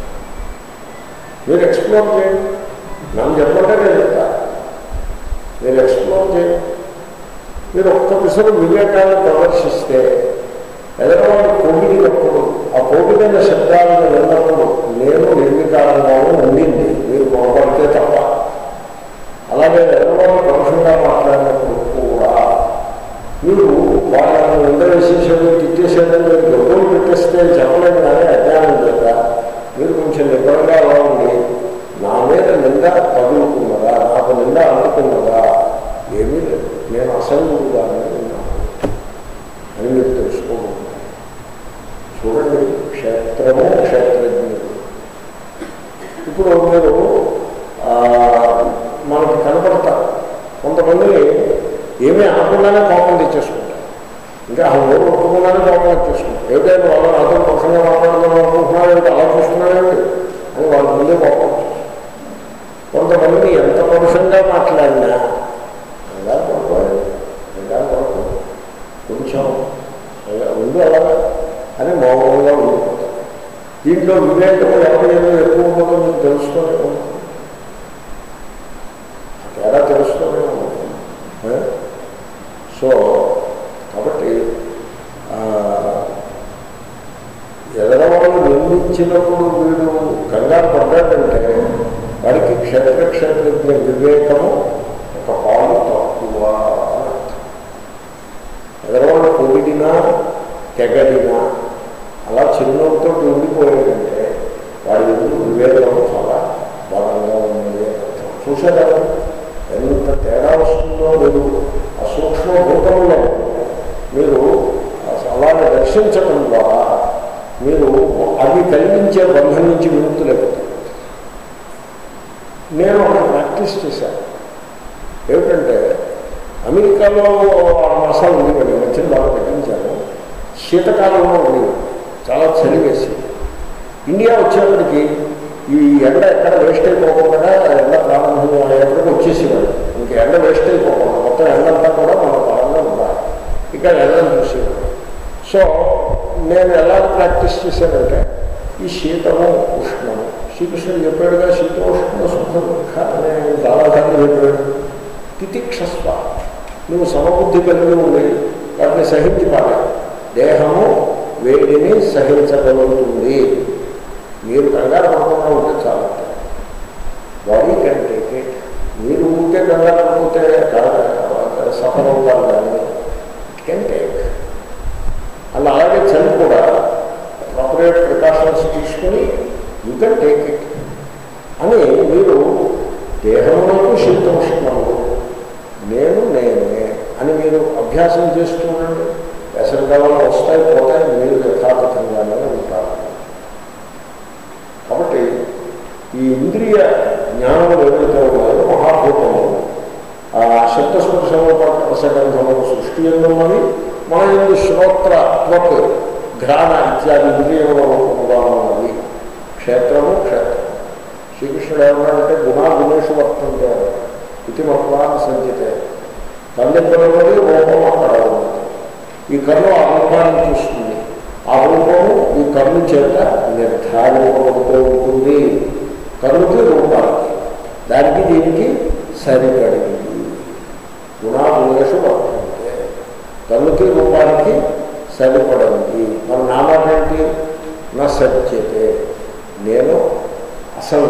మీరు ఎక్స్ప్లోర్ చేయండి నన్ను చెప్పంటే నేను చెప్తా మీరు ఎక్స్ప్లోర్ చేయండి మీరు ఒక్క పిసరు వివేకాన్ని ప్రదర్శిస్తే ఎదరవాడు పొగిడినప్పుడు ఆ పొగిడిన శబ్దాలను విన్నప్పుడు నేను నిర్వికారంగానే ఉండింది మీరు పొరపడితే తప్ప అలాగే ఎదరవాడు పరుషంగా మాట్లాడినప్పుడు కూడా మీరు వాళ్ళని నింద విశేషాలు తిట్టేసేదని మీరు డబ్బులు పెట్టేస్తే చెప్పలేము కానీ అజ్ఞానం చేత మీరు కొంచెం నిబ్బరంగా అలా ఉండి నా మీద నింద తగులుకున్నదా నాకు నింద అనుకున్నదా ఏమీ లేదు నేను అసంగుడుగానే ఉన్నాను అని మీరు తెలుసుకోవాలి చూడండి క్షేత్రము క్షేత్రజ్ఞుడు ఇప్పుడు మీరు ఆ, మనకి కనపడతారు కొంతమందిని ఏమీ అనకుండానే కోపం తెచ్చేసుకుంటారు ఇంకా ఆ ఊరు ఒప్పుకుండానే కోపం వచ్చేసుకుంటారు ఏదైనా వాళ్ళు నాతో పక్షంగా మాట్లాడుతున్నాం అనుకుంటున్నాడు అలా చూస్తున్నాడండి అని వాళ్ళ ముందే కోపం వచ్చేస్తుంది కొంతమందిని ఎంత పరుషంగా మాట్లాడినా అలా పడుకోవాలి ఇంకా పడుకో కొంచెం అలా ఉంది అలాగా అని మౌనంగా ఉండిపోతారు దీంట్లో వివేకం ఎవరైనా ఎక్కువ ఉండదో మీకు తెలుసుకొని ఉంటుంది తేడా తెలుసుకొని ఉంటుంది ఏ? సో కాబట్టి ఆ, ఎదరవాళ్ళు నిర్మించినప్పుడు వీడు కంగారు పడ్డాడంటే వాడికి క్షేత్ర క్షేత్రజ్ఞ వివేకము ఒక పాలు తక్కువ అని అర్థం. ఎదరవాళ్ళు పొగిడినా తెగడినా అలా చిరునవ్వుతో ఉండిపోయాడంటే వాడి ఎందుకు వివేకం చాలా బలంగా ఉన్నది అని అర్థం. చూసారా ఎంత తేడా వస్తుందో మీరు ఆ సూక్ష్మ భూతంలో మీరు అలాగే దర్శించడం ద్వారా మీరు అవి కలిగించే బంధం నుంచి విముక్తులవుతారు నేను ఒక ప్రాక్టీస్ చేశాను ఏమిటంటే అమెరికాలో ఆరు మాసాలు ఉండేవాడి మధ్యన బాగా తగ్గించాను శీతకాలంలో ఉండేవాడు చాలా చలి వేసి ఇండియా వచ్చేప్పటికి ఈ ఎండ ఎక్కడ వేస్ట్ అయిపోకుండా ఎండ ప్రారంభం అయ్యేప్పటికి వచ్చేసేవాడు ఇంక ఎండ వేస్ట్ అయిపోకుండా మొత్తం ఎండంతా కూడా మన బలంగా ఉండాలి ఇక్కడ ఎండను చూసేవాడు సో నేను ఎలా ప్రాక్టీస్ చేశానంటే ఈ శీతము ఉష్ణము శ్రీకృష్ణుడు చెప్పాడుగా శీతోష్ణ సుఖ దుఃఖ అనే చాలాసార్లు చెప్పాడు తితిక్షస్వ నువ్వు సమబుద్ధి కలిగి ఉండి వాటిని సహించి పాడే దేహము వేడిని సహించగలుగుతుంది మీరు కంగారు పడకుండా ఉంటే చాలా బాడీ కెన్ టేక్ ఇట్ మీరు ఉంటే కంగారు పడిపోతే సఫర్ అవుతారు కానీ ఇట్ కెన్ టేక్ అలా అలాగే చలి కూడా అప్రోప్రియేట్ ప్రికాషన్స్ తీసుకుని యూ కెన్ టేక్ ఇట్ అని మీరు దేహంలోకి శీతోష్ణములు నేను నేనే అని మీరు అభ్యాసం చేస్తూ ఉండండి వేసవికాలంలో వస్తాయి పోతాయి మీరు యథాతథంగానే ఉంటారు కాబట్టి ఈ ఇంద్రియ జ్ఞానములు ఏవైతే ఉన్నాయో మహాభూతములు ఆ శబ్దస్పర్శముల రసగంధములు సృష్టి ఎందున్నది మన ఎందు శ్రోత్ర త్వక్ ఘ్రాణ ఇత్యాది ఇంద్రియముల రూపముగా ఉన్నది క్షేత్రము క్షేత్రం శ్రీకృష్ణుడు ఏమన్నాడంటే గుణా గుణేషు వర్తంతే ఇది మత్వాన్ని సంచితే తల్లిదండ్రులది రూపం అక్కడ ఉన్నది ఈ కన్ను ఆ రూపాన్ని చూస్తుంది ఆ రూపము ఈ కన్ను చేత నిర్ధారింపబడుతూ ఉంటుంది కన్నుకి రూపానికి దానికి దీనికి సరిపడింది గుణాగుణేషు వర్తంతే కన్నుకి రూపానికి సరిపడింది మన నామాట ఏంటి నా సత్యతే నేను అసలు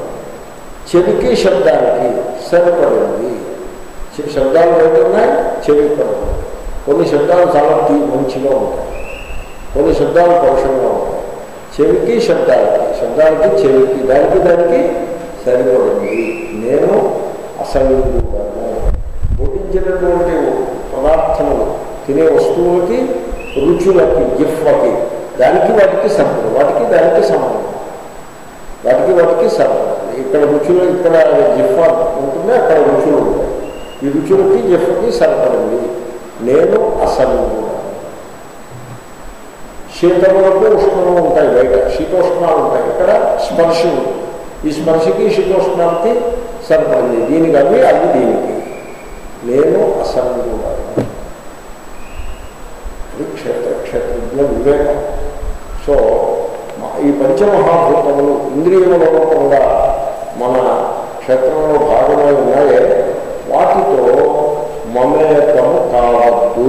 చెవికి శబ్దానికి సరిపడింది చెవి శబ్దాలు ఏంటున్నాయి చెవి పడుతుంది కొన్ని శబ్దాలు చాలా తీ మంచిగా ఉంటాయి కొన్ని శబ్దాలు పౌషంగా ఉంటాయి చెవికి శబ్దాలకి శబ్దాలకి చెవికి దానికి దానికి సరిపడింది నేను అసలు పుట్టించినటువంటి పదార్థములు తినే వస్తువులకి రుచులకి జిఫ్వకి దానికి వాటికి సంబంధం వాటికి దానికి సంబంధం వాటికి వాటికి సంబంధం ఇక్కడ రుచులు ఇక్కడ జిఫ్వ ఉంటుంది అక్కడ రుచులు ఉంటాయి ఈ రుచులకి జిఫ్వకి సరిపడింది నేను అసలు శీతములకు ఉష్ణము ఉంటాయి బయట శీతోష్ణాలు ఉంటాయి ఇక్కడ స్పర్శ ఉంటుంది ఈ స్పర్శకి శీతోష్ణాలకి సరిపడింది దీనికి అవి అవి దీనికి నేను అసలు ఇది క్షేత్ర క్షేత్రజ్ఞ వివేకం సో ఈ పంచమహాభూతములు ఇంద్రియముల రూపంగా మన క్షేత్రంలో భాగమై ఉన్నాయే వాటితో మమేకము కావద్దు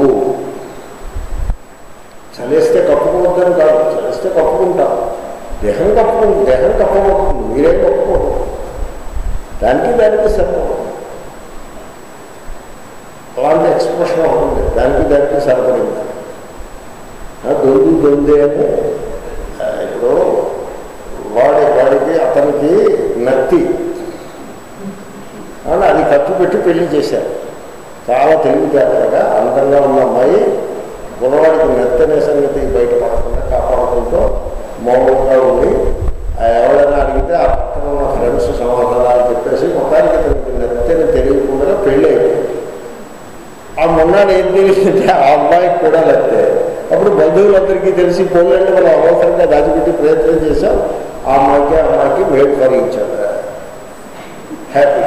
చలేస్తే కప్పుకోవద్దని కాదు చలిస్తే కప్పుకుంటాం దేహం కప్పుకుంటు దేహం కప్పబడుతుంది మీరే కప్పుకోదు దానికి దానికి సరిపడుతుంది అలాంటి ఎక్స్ప్రెషన్ ఉంటుంది దానికి దానికి సరిపడింది దొందు దొందే అని ఇప్పుడు వాడి వాడికి అతనికి నత్తి అని అది ఖర్చు పెట్టి పెళ్లి చేశారు చాలా తెలివితేటగా అందంగా ఉన్న అమ్మాయి గుణవాడికి నత్తనే సంగతి బయటపడకుండా కాపాడుకుంటూ మౌనంగా ఉండి ఎవరైనా అడిగితే ఆ పక్కన ఉన్న ఫ్రెండ్స్ సమాధానాలు చెప్పేసి మొత్తానికి అతనికి నత్తని తెలియకుండా పెళ్ళి అయిపోయింది ఆ మొన్నాడు ఏం తెలిసిందంటే ఆ అమ్మాయికి కూడా నత్తే అప్పుడు బంధువులందరికీ తెలిసి పోలంటే మనం అవసరంగా దాచిపెట్టి ప్రయత్నం చేశాం ఆ అమ్మాయికి ఆ అమ్మాయికి మేడ్ ఫర్ ఇచ్చాడు హ్యాపీ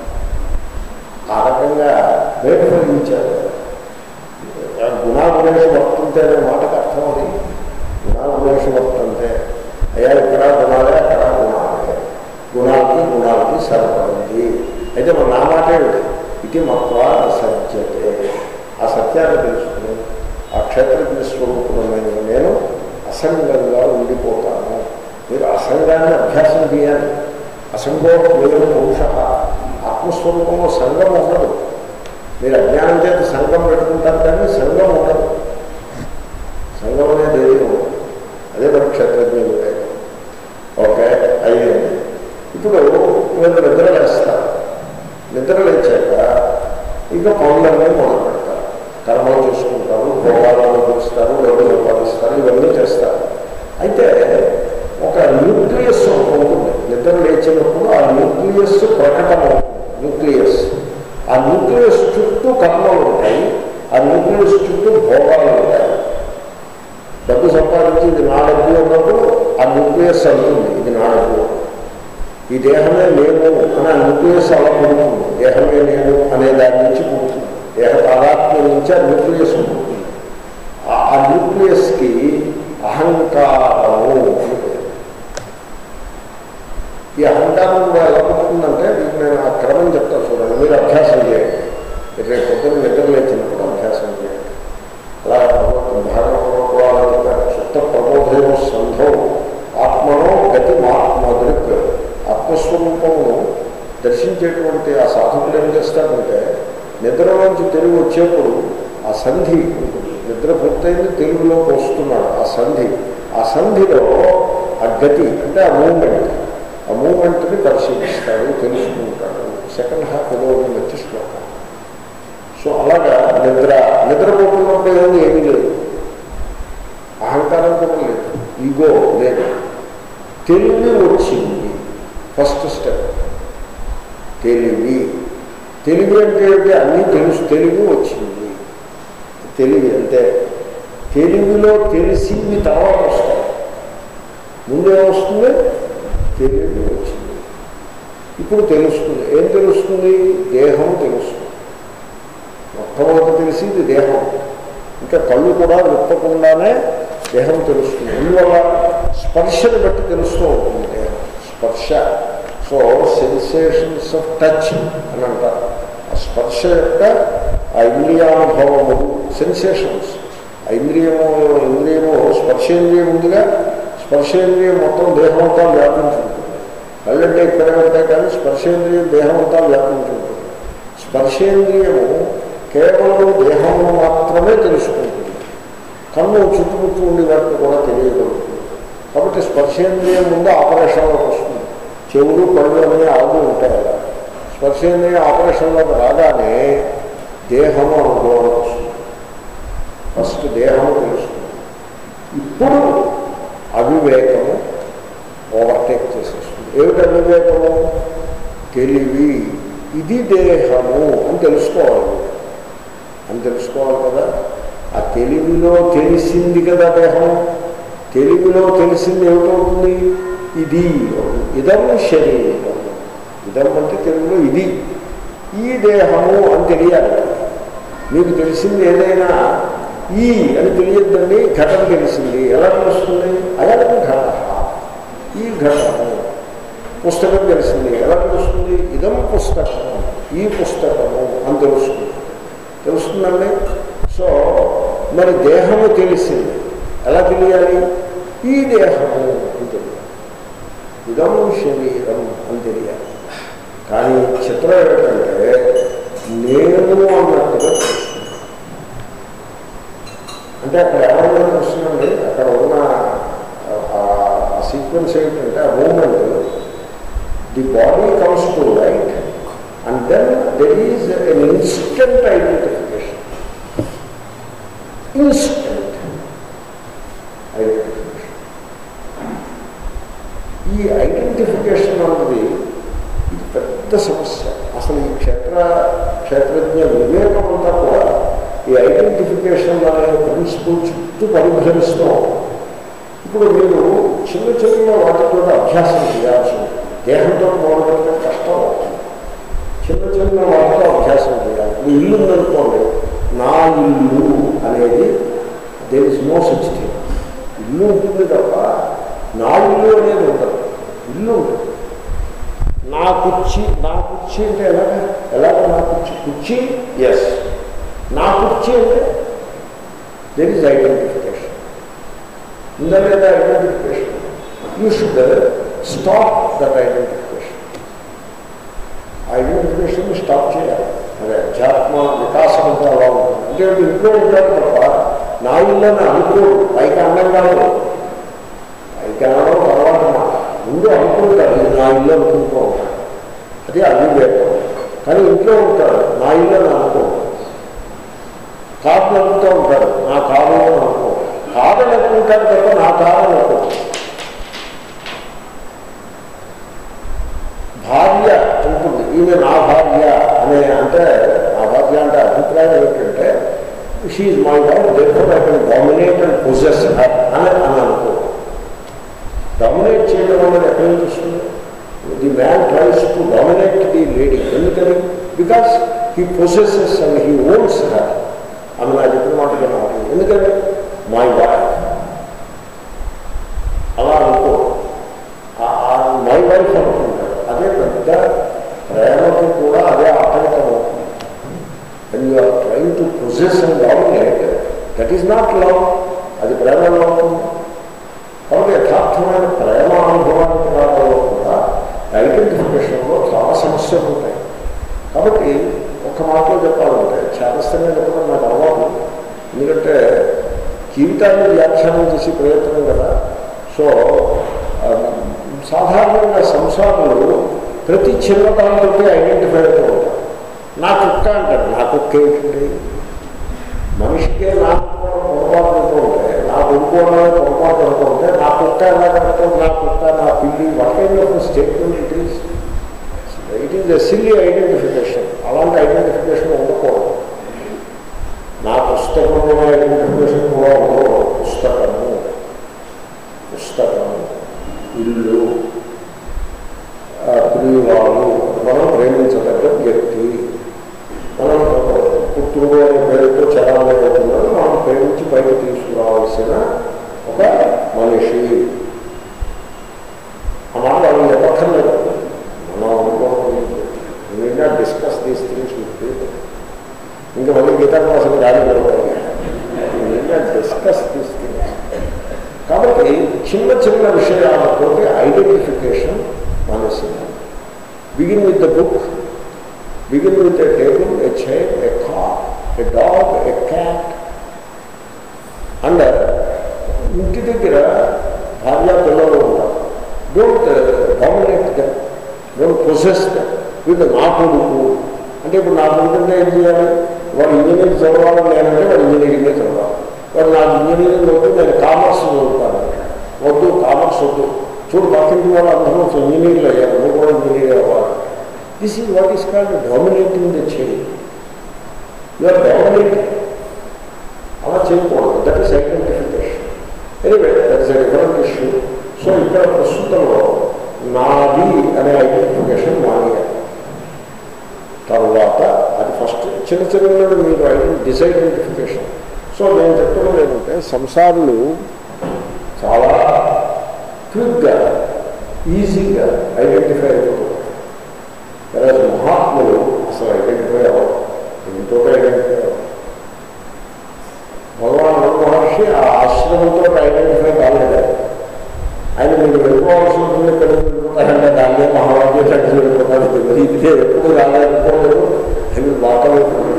ఆ రకంగా మేడ్ ఫర్ ఇచ్చారు గుణాగుణేష వర్తంతే అనే మాటకు అర్థం అది గుణాగుణేష వర్తంతే అయ్యా ఇక్కడ గుణాలే అక్కడ గుణాలే గుణాలకి గుణాలకి సరిపడింది అయితే మన నా మాట ఏమిటి ఇది మత్వా సత్యతే ఆ సత్యాన్ని తెలుసుకుని ఆ క్షేత్రజ్ఞ స్వరూపమైన నేను అసంగంగా ఉండిపోతాను మీరు అసంగాన్ని అభ్యాసం చేయాలి అసంగో మీరు పురుష ఆత్మస్వరూపంలో సంఘం ఉండదు మీరు అజ్ఞానం చేత సంఘం పెట్టుకుంటారు కానీ సంఘం ఉండదు సంఘం అనేది ఏది ఉండదు అదే మన క్షేత్రజ్ఞ వివేకం ఓకే అయ్యింది ఇప్పుడు మీరు నిద్ర లేస్తారు నిద్ర లేచాక ఇక పనులన్నీ మొదలు పెడతారు కర్మలు చూసుకుంటారు భోగాలను చూస్తారు డబ్బు సంపాదిస్తారు ఇవన్నీ చేస్తారు అయితే ఒక న్యూక్లియస్ ఉంటుంది నిద్ర లేచినప్పుడు ఆ న్యూక్లియస్ ప్రకటమవుతుంది న్యూక్లియస్ ఆ న్యూక్లియస్ చుట్టూ కర్మలు ఉంటాయి ఆ న్యూక్లియస్ చుట్టూ భోగాలు ఉంటాయి డబ్బు సంపాదించి ఇది నా డబ్బు ఉన్నప్పుడు ఆ న్యూక్లియస్ అంటుంది ఇది నా డబ్బు ఈ దేహమే నేను అని ఆ న్యూక్లియస్ అలా పుడుతుంది దేహమే నేను అనే దాని నుంచి పుడుతుంది దేహ తాదాత్మ్యం నుంచి ఆ న్యూక్లియస్ ఉంటుంది ఆ- ఆ న్యూక్లియస్కి అహంకారము అని పేరు. ఈ అహంకారం కూడా ఎలా పుట్టిందంటే మీకు నేను ఆ క్రమం చెప్తాను చూడండి మీరు అభ్యాసం చేయండి మీరు రేపు పొద్దున్న నిద్ర లేచినప్పుడు అభ్యాసం చేయండి అలా భాగవతంలో కూడా చెప్పారు సుప్త ప్రబోధయో సంధో ఆత్మనో గతి మహాత్మదృక్ ఆత్మస్వరూపమును దర్శించేటువంటి ఆ సాధకులు ఏం చేస్తారంటే నిద్రలోంచి తెలుగు వచ్చేప్పుడు ఆ సంధి ఉంటుంది నిద్ర పూర్తయింది తెలుగులోకి వస్తున్నాడు ఆ సంధి ఆ సంధిలో ఆ గతి అంటే ఆ మూమెంట్ ఆ మూమెంట్ని పరిశీలిస్తాడు తెలుసుకుంటాడు సెకండ్ హాఫ్ ఏదో ఉంది మంచి శ్లోకం సో అలాగా నిద్ర నిద్రపోతున్నప్పుడు ఏమీ ఏమీ లేదు అహంకారం కూడా లేదు ఈగో లేదు తెలివి వచ్చింది ఫస్ట్ స్టెప్ తెలివి తెలివి అంటే ఏంటి అన్నీ తెలుసు తెలివి వచ్చింది తెలివి అంటే తెలివిలో తెలిసింది తర్వాత వస్తాయి ముందే వస్తుంది తెలివి వచ్చింది ఇప్పుడు తెలుస్తుంది ఏం తెలుస్తుంది దేహం తెలుస్తుంది మొట్టమొదటి తెలిసింది దేహం ఇంకా కళ్ళు కూడా విప్పకుండానే దేహం తెలుస్తుంది అందువల్ల స్పర్శను బట్టి తెలుస్తూ ఉంటుంది దేహం స్పర్శ సో సెన్సేషన్స్ ఆఫ్ టచ్ అని అంటారు ఆ స్పర్శ యొక్క ఆ ఇంద్రియానుభవము సెన్సేషన్స్ ఆ ఇంద్రియము ఇంద్రియము స్పర్శేంద్రియం ఉందిగా స్పర్శేంద్రియం మొత్తం దేహం అంతా వ్యాపించుంటుంది కళ్ళంటే ఇక్కడే ఉంటాయి కానీ స్పర్శేంద్రియం దేహం అంతా వ్యాపించుంటుంది స్పర్శేంద్రియము కేవలం దేహంలో మాత్రమే తెలుసుకుంటుంది కన్ను చుట్టుముట్టు ఉండి వాటిని కూడా తెలియగలుగుతుంది కాబట్టి స్పర్శేంద్రియం ముందు ఆపరేషన్లోకి వస్తుంది చెవులు కళ్ళు అన్నీ ఆగు ఉంటాయి అలా స్పర్శేంద్రియం ఆపరేషన్లోకి రాగానే దేహము అనుభవంలోకి వస్తుంది ఫస్ట్ దేహము తెలుస్తుంది ఇప్పుడు అవివేకము ఓవర్టేక్ చేసేస్తుంది ఏమిటి అవివేకము తెలివి ఇది దేహము అని తెలుసుకోవాలి అని తెలుసుకోవాలి కదా ఆ తెలివిలో తెలిసింది కదా దేహం తెలివిలో తెలిసింది ఏమిటవుతుంది ఇది ఇదం శరీరం ఇదం అంటే తెలుగులో ఇది ఈ దేహము అని తెలియాలి మీకు తెలిసింది ఏదైనా ఈ అని తెలియద్దండి ఘటన తెలిసింది ఎలా తెలుస్తుంది అయం ఘట ఈ ఘటము పుస్తకం తెలిసింది ఎలా తెలుస్తుంది ఇదం పుస్తకము ఈ పుస్తకము అని తెలుస్తుంది తెలుస్తుందండి సో మరి దేహము తెలిసింది ఎలా తెలియాలి ఈ దేహము అని తెలియాలి ఇదం శరీరం అని తెలియాలి కానీ చిత్రం ఏమిటంటే నేను అన్నట్టుగా తెలుస్తుంది అంటే అక్కడ ఏమైనా వస్తుందండి అక్కడ ఉన్న ఆ సీక్వెన్స్ ఏంటంటే ఆ moment the body comes to light and then there is an instant identification instant identification ఈ ఐడెంటిఫికేషన్ అన్నది ఇది పెద్ద సమస్య అసలు ఈ క్షేత్ర క్షేత్రజ్ఞ వివేకం అంతా కూడా ఈ ఐడెంటిఫికేషన్ అనే ప్రిన్సిపల్ చుట్టూ పరిభ్రమిస్తూ ఇప్పుడు మీరు చిన్న చిన్న వాటితో అభ్యాసం చేయాల్సి ఉంటుంది దేహంతో మొదలుపెడితే కష్టం అవుతుంది చిన్న చిన్న వాటితో అభ్యాసం చేయాలి మీ ఇల్లు ఉందనుకోండి నా ఇల్లు అనేది there is no such thing ఇల్లు ఉంటుంది తప్ప నా ఇల్లు అనేది ఉండదు ఇల్లు ఉంటుంది నా కుర్చీ నా కుర్చీ అంటే ఎలాగ ఎలాగ నా కుర్చీ కుర్చీ ఎస్ నా కుర్చీ అంటే దెర్ ఇస్ ఐడెంటిఫికేషన్ ఉందా లేదా identification you should stop that identification identification stop చేయాలి అదే అధ్యాత్మ వికాసం అంటే అలా ఉంటుంది అంటే వీడు ఇంట్లో ఉంటాడు తప్ప నా ఇల్లని అనుకోడు పైకి అన్నం కాదు పైకి అనడం తర్వాత మాట ముందు అనుకుంటాడు ఇది నా ఇల్లు అనుకుంటూ ఉంటాడు అది అవివేకం కానీ ఇంట్లో ఉంటాడు నా ఇల్లు అని అనుకోడు కారు నడుపుతూ ఉంటాడు నా కారు అని అనుకో కారు నడుపుకుంటాడు తప్ప నా కారు అనుకో భార్య ఉంటుంది ఈమె నా భార్య అనే అంటే నా భార్య అంటే అభిప్రాయం ఏమిటంటే she my wife therefore I can dominate and possess her అని అని అనుకో డామినేట్ చేయడం అనేది ఎక్కడి నుంచి వస్తుంది the man tries to dominate the lady ఎందుకని because he possesses and he owns her ఆమె నా చెప్పిన మాట విన్నారు ఎందుకని మై వైఫ్ అలా అనుకో మై వైఫ్ అనుకుంటాడు అదే పెద్ద ప్రేమకి కూడా అదే ఆటంకం అవుతుంది and you are trying to process and dominate that is not love అది ప్రేమలో అవుతుంది కాబట్టి యథార్థమైన ప్రేమ అనుభవానికి రావడంలో కూడా ఐడెంటిఫికేషన్లో చాలా సమస్యలు ఉంటాయి కాబట్టి ఒక మాటలో చెప్పాలంటే చేతస్థంగా చెప్పడం నాకు అలవాటు ఎందుకంటే జీవితాన్ని వ్యాఖ్యానం చేసే ప్రయత్నం కదా సో ఆ, సాధారణంగా సంసారంలో ప్రతి చిన్నతనంతో ఐడెంటిఫై అవుతూ ఉంటారు నా కుక్క అంటాడు నా కుక్క ఏంటండి మనిషికే నా పొరపాటు అనుకుంటే నా కొనుక్కోవడమే పొరపాటు అనుకుంటే నా కుక్క ఎలా కనుక్కోండి నా కుక్క నా పిల్లి వాటి ఒక statement it is it is a silly identification అలాంటి ఐడెంటిఫికేషన్ ఉండకూడదు నా పుస్తకంలో ఐడెంటిఫికేషన్ కూడా ఉండకూడదు పుస్తకము పుస్తకము ఇల్లు ఆ, ప్రియురాలు మనం ప్రేమించదగ్గ వ్యక్తి మనం పుత్రుడు అనే పేరుతో చలామణి అవుతున్నాడు మనం ప్రేమించి పైకి తీసుకురావాల్సిన ఒక మనిషి ఆ మాట వాళ్ళు చెప్పక్కర్లేదు మనం అనుకోవడం డిస్కస్ దీస్ థింగ్స్ ఇంకా మళ్ళీ గీతా క్లాసులు గాలి డిస్కస్ దీస్ థింగ్స్ కాబట్టి చిన్న చిన్న విషయాలతో ఐడెంటిఫికేషన్ మనసింది begin with the book begin with a table a chair a car a dog a cat and ఇంటి దగ్గర భార్య పిల్లలు ఉంటారు don't dominate them don't process them వీళ్ళు నా కొడుకు అంటే ఇప్పుడు నా కొడుకుంటే ఏం చేయాలి వాడు ఇంజనీరింగ్ చదవాలి నేనంటే వాడు ఇంజనీరింగే చదవాలి వాడు నాకు ఇంజనీరింగ్ వద్దు నేను కామర్స్ చదువుతాను వద్దు కామర్స్ వద్దు చూడు పక్కింటి వాళ్ళు అందరూ ఇంజనీర్లు అయ్యారు నువ్వు కూడా ఇంజనీర్ అవ్వాలి this is what is called dominating the chain you're dominating అలా చేయకూడదు that is identification anyway that is different issue so ఇక్కడ ప్రస్తుతంలో నాది అనే ఐడెంటిఫికేషన్ మానేయాలి తర్వాత అది ఫస్ట్ చిన్న చిన్న మీరు ఐడెంటి డిసైడెంటిఫికేషన్ సో నేను చెప్తున్నది ఏంటంటే సంసారులు చాలా క్విక్గా ఈజీగా ఐడెంటిఫై అయిపోతున్నారు కదా మహాత్ములు అసలు ఐడెంటిఫై అవ్వరు దీంతో ఐడెంటిఫై అవ్వరు భగవాన్ రమణ మహర్షి ఆ ఆశ్రమంతో ఐడెంటిఫై కాలేదు ఆయన మీరు వెళ్ళిపోవాల్సి ఉంటుంది ఇక్కడ వెళ్ళిపోతారంటే దాన్నే మహారాజు అక్కడ వెళ్ళిపోతారు ఇది ఎప్పుడు రాలేకపోలేదు అని వాతావరణం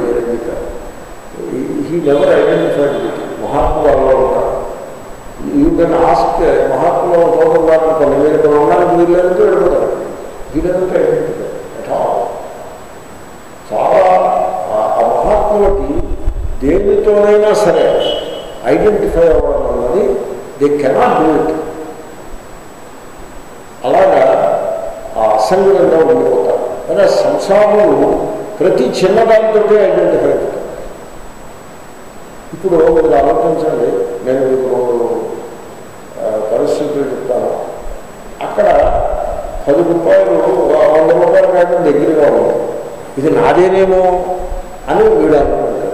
ఈ నెవర్ ఐడెంటిఫైడ్ మహాత్మ వాళ్ళలో ఉంటారు యూ కెన్ ఆస్క్ మహాత్మ గౌరవ వారిని కొన్ని మీరు ఇక్కడ ఉండడానికి మీరు లేదంటే వెళ్ళిపోతారు వీళ్ళంతా ఐడెంటిఫై అట్ ఆల్ చాలా ఆ- ఆ మహాత్ములకి దేనితోనైనా సరే ఐడెంటిఫై అవ్వడం అన్నది దే కెనాట్ డూ ఇట్ అలాగా ఆ అసంగంగా ఉండిపోతారు కానీ సంసారులు ప్రతి చిన్నదానితో ఐడెంటిఫై అవుతారు ఇప్పుడు మీరు ఆలోచించండి నేను మీకు రెండు ఆ, పరిస్థితులు చెప్తాను అక్కడ పది రూపాయలు వంద రూపాయల కాకుండా దగ్గరగా ఉంది ఇది నాదేనేమో అని వీడు అనుకుంటాడు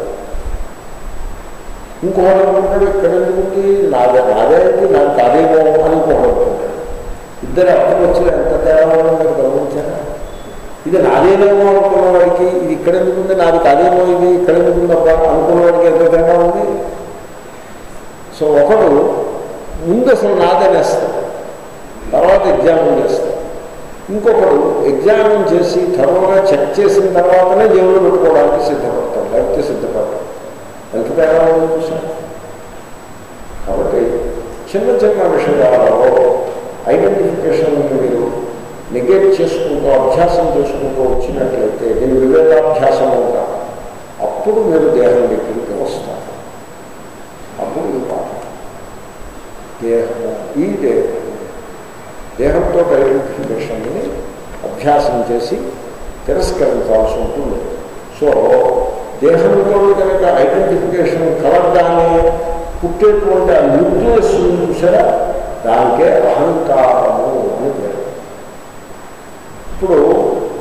ఇంకోటి అనుకుంటాడు ఇక్కడ ఎందుకుంది నాదే నాదే అయితే నాకు కాదేమో అని ఇంకోటి అనుకుంటాడు ఇద్దరు అర్థం వచ్చి ఎంత తేడా ఉందో మీరు గమనించారా ఇది నాదేనేమో అనుకున్న వాడికి ఇది ఇక్కడ ఎందుకుంది నాది కాదేమో ఇది ఇక్కడ ఎందుకుందబ్బా అనుకున్న వాడికి ఎంత తేడా ఉంది సో ఒకడు ముందు అసలు నాదనేస్తాడు తర్వాత ఎగ్జామిన్ చేస్తాడు ఇంకొకడు ఎగ్జామిన్ చేసి థర్మోగా చెక్ చేసిన తర్వాతనే జేబులో పెట్టుకోవడానికి సిద్ధపడతాడు లేకపోతే సిద్ధపడతాడు ఎంత తేడా ఉందో చూసాను కాబట్టి చిన్న చిన్న విషయాలలో ఐడెంటిఫికేషన్ మీరు నెగెట్ చేసుకుంటూ అభ్యాసం చేసుకుంటూ వచ్చినట్లయితే దీని వివేకాభ్యాసం ఉంటారు అప్పుడు మీరు దేహం దగ్గరికి వస్తారు అప్పుడు ఈ పాఠం దేహము ఈ దేహము దేహంతో ఐడెంటిఫికేషన్ని అభ్యాసం చేసి తిరస్కరించాల్సి ఉంటుంది సో దేహంతో కనుక ఐడెంటిఫికేషన్ కలగడానే పుట్టేటువంటి ఆ న్యూక్లియస్ చూసారా దానికే అహంకారము అని పేరు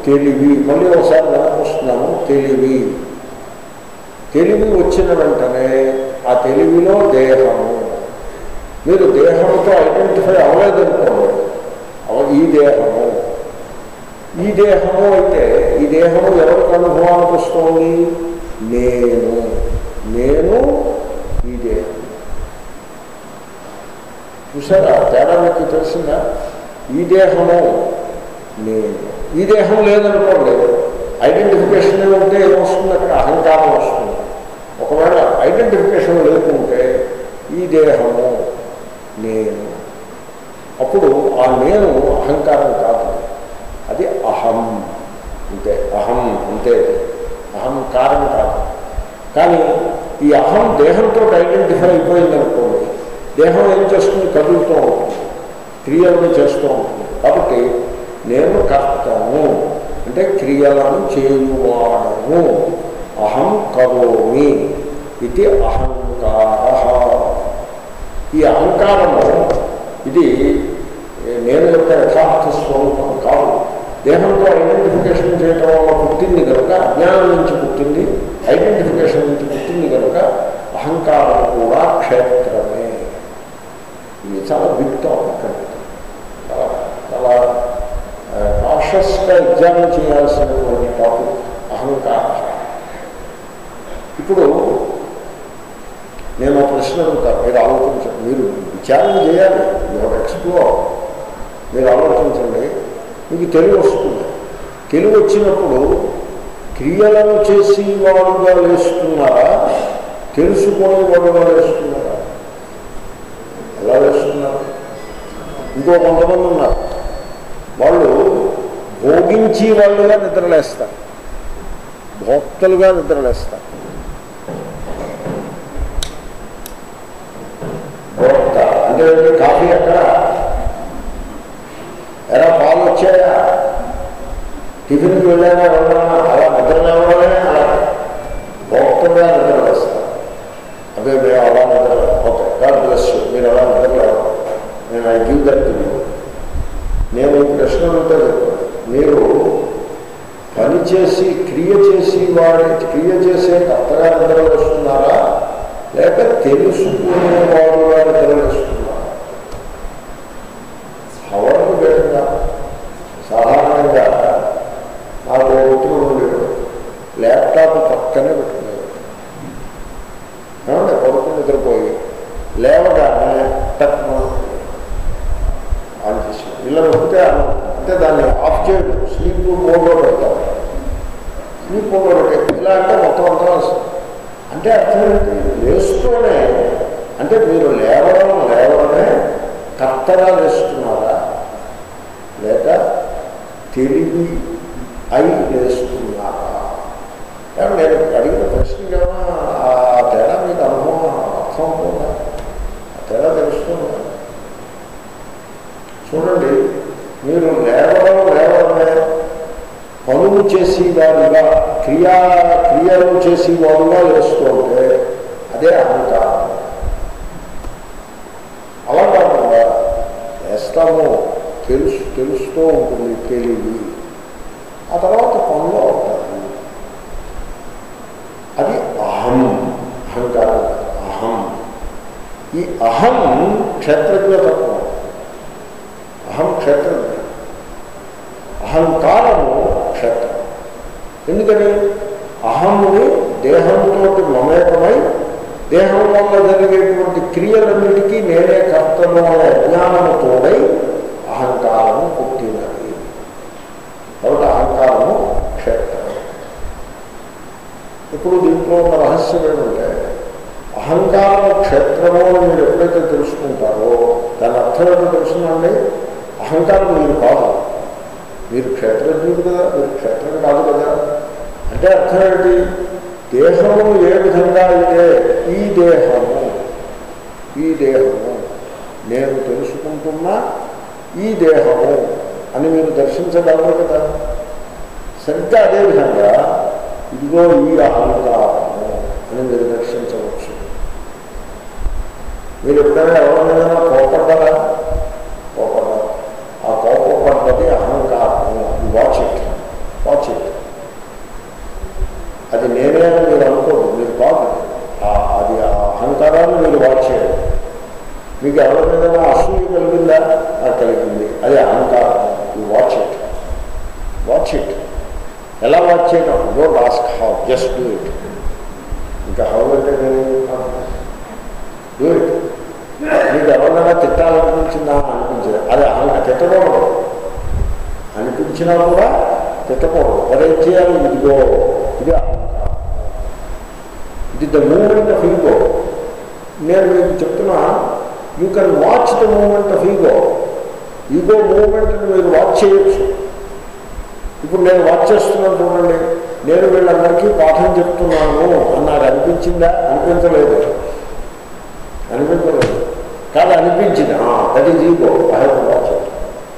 తెలివి మళ్ళీ ఒకసారి వస్తున్నాము తెలివి తెలివి వచ్చిన వెంటనే ఆ తెలివిలో దేహము మీరు దేహంతో ఐడెంటిఫై అవ్వలేదనుకోండి అవ- ఈ దేహము ఈ దేహము అయితే ఈ దేహము ఎవరికి అనుభవానికి వస్తుంది నేను నేను ఈ దేహం చూసారా తేడా మీకు తెలిసిందా ఈ దేహము నేను ఈ దేహం లేదనుకోండి ఐడెంటిఫికేషన్ ఉంటే ఏమొస్తుంది అక్కడ అహంకారం వస్తుంది ఒకవేళ ఐడెంటిఫికేషన్ లేకుంటే ఈ దేహము నేను అప్పుడు ఆ నేను అహంకారం కాదు అది అహం అంతే అహం అంతే అహంకారం కాదు కానీ ఈ అహం దేహంతో ఐడెంటిఫై అయిపోయింది అనుకోండి దేహం ఏం చేస్తుంది కదులుతూ ఉంటుంది క్రియలను చేస్తూ ఉంటుంది కాబట్టి నేను కర్తను అంటే క్రియలను చేయువాడను అహం కరోమి ఇది అహంకార ఈ అహంకారము ఇది నేను యొక్క యథార్థ స్వరూపం కాదు దేహంతో ఐడెంటిఫికేషన్ చేయటం వల్ల పుట్టింది కనుక అజ్ఞానం నుంచి పుట్టింది ఐడెంటిఫికేషన్ నుంచి పుట్టింది కనుక అహంకారం కూడా క్షేత్రమే ఇది చాలా బిగ్ టాపిక్ అండి చాలా చాలా కాషస్గా ఎగ్జామిన్ చేయాల్సినటువంటి టాపిక్ అహంకారం ఇప్పుడు నేను ఒక ప్రశ్న అడుగుతాను మీరు ఆలోచించండి మీరు విచారణ చేయాలి మీరు ఎక్స్ప్లోర్ మీరు ఆలోచించండి మీకు తెలివి వస్తుంది తెలివి వచ్చినప్పుడు క్రియలను చేసి వాడుగా వేస్తున్నారా తెలుసుకునే వాడుగా వేస్తున్నారా ఎలా వేస్తున్నారు ఇంకో కొంతమంది ఉన్నారు వాళ్ళు భోగించి వాళ్ళుగా నిద్రలేస్తారు భోక్తలుగా నిద్రలేస్తారు భోక్త అంటే ఏంటి? కాఫీ ఎక్కడ ఎలా పాలు వచ్చాయా టిఫిన్కి వెళ్ళానా వెళ్ళానా అలా నిద్ర లేవడమే అలా భోక్తలుగా నిద్రలేస్తారు అదే మేము అలా నిద్ర ఓకే గాడ్ బ్లెస్ యూ మీరు అలా నిద్ర లేవడం నేను ఐ గివ్ దట్ టు నేను ఈ ప్రశ్న ఉంటుంది మీరు పని చేసి క్రియ చేసి వాడి క్రియ చేసే కర్తగా నిద్ర వేస్తున్నారా లేక తెలుసుకునేవాడుగా నిద్ర వేస్తున్నారా హవరకు వేగంగా సాధారణంగా నాకు మిత్రుడు ఉండేవాడు ల్యాప్టాప్ పక్కనే పెట్టుకునేవాడు ఏమంటే కొడుకు నిద్రపోయి లేవగానే టక్మ ఆన్ చేసి ఇలా నొక్కితే ఆన్ అంటే దాన్ని ఆఫ్ చేయడం స్లీప్ మోడ్లో పెడతాం స్లీప్ మోడ్లో పెట్టే ఇలా అంటే మొత్తం అంతా వస్తుంది అంటే అర్థం ఏంటి లేస్తూనే అంటే మీరు లేవడం లేవడమే కర్తగా లేస్తున్నారా లేక తెలివి అయి లేస్తున్నారా కానీ నేను అడిగిన ప్రశ్నకి ఏమైనా ఆ తేడా మీకు అనుభవం అర్థం అవుతుందా ఆ తేడా తెలుస్తుందా చూడండి మీరు లేవడం లేవడమే పనులు చేసి వారుగా క్రియా క్రియలు చేసి వారుగా వేస్తుంటే అదే అహంకారం అలా కాకుండా వేస్తాము తెలుసు తెలుస్తూ ఉంటుంది తెలివి ఆ తర్వాత పనులు అవుతారు అది అహం అహంకారం కాదు, అహం ఈ అహం క్షేత్రజ్ఞ తత్వం అహం క్షేత్రజ్ఞ అహంకారము క్షేత్రం ఎందుకని అహముని దేహంతో మమేకమై దేహం వల్ల జరిగేటువంటి క్రియలన్నిటికీ నేనే కర్తను అనే అజ్ఞానము తోడై అహంకారము పుట్టినది కాబట్టి అహంకారము క్షేత్రం ఇప్పుడు దీంట్లో ఉన్న రహస్యం ఏంటంటే అహంకారం క్షేత్రము అని మీరు ఎప్పుడైతే తెలుసుకుంటారో దాని అర్థం ఏంటో తెలుసునండి అహంకారం మీరు కాదు మీరు క్షేత్రజ్ఞుడు కదా మీరు క్షేత్రం కాదు కదా అంటే అర్థం ఏంటి దేహము ఏ విధంగా అయితే ఈ దేహము ఈ దేహము నేను తెలుసుకుంటున్నా ఈ దేహము అని మీరు దర్శించగలరు కదా సరిగ్గా అదేవిధంగా ఇదిగో ఈ అహంకారము అని మీరు దర్శించవచ్చు మీరు ఎప్పుడైనా ఎవరినైనా కోపడ్డారా కోపడ్డారు ఆ కోపపడ్డది అహంకారము ఈ వాచ్ ఇట్ చేయడం don't ask how just do it ఇంకా హౌ అంటే డూ ఇట్ మీకు ఎవరినైనా తిట్టాలనిపించిందా అనిపించింది అది అలా తిట్టకూడదు అనిపించినా కూడా తిట్టకూడదు మరి ఏం చేయాలి ఇదిగో ఇది ఇది ద మూమెంట్ ఆఫ్ ఈగో నేను మీకు చెప్తున్నా you can watch the moment of ego ego మూమెంట్ని మీరు వాచ్ చేయొచ్చు ఇప్పుడు నేను వాచ్ చేస్తున్నాను చూడండి నేను వీళ్ళందరికీ పాఠం చెప్తున్నాను అని నాకు అనిపించిందా అనిపించలేదు అనిపించలేదు కాదు అనిపించింది that is ego I have to watch it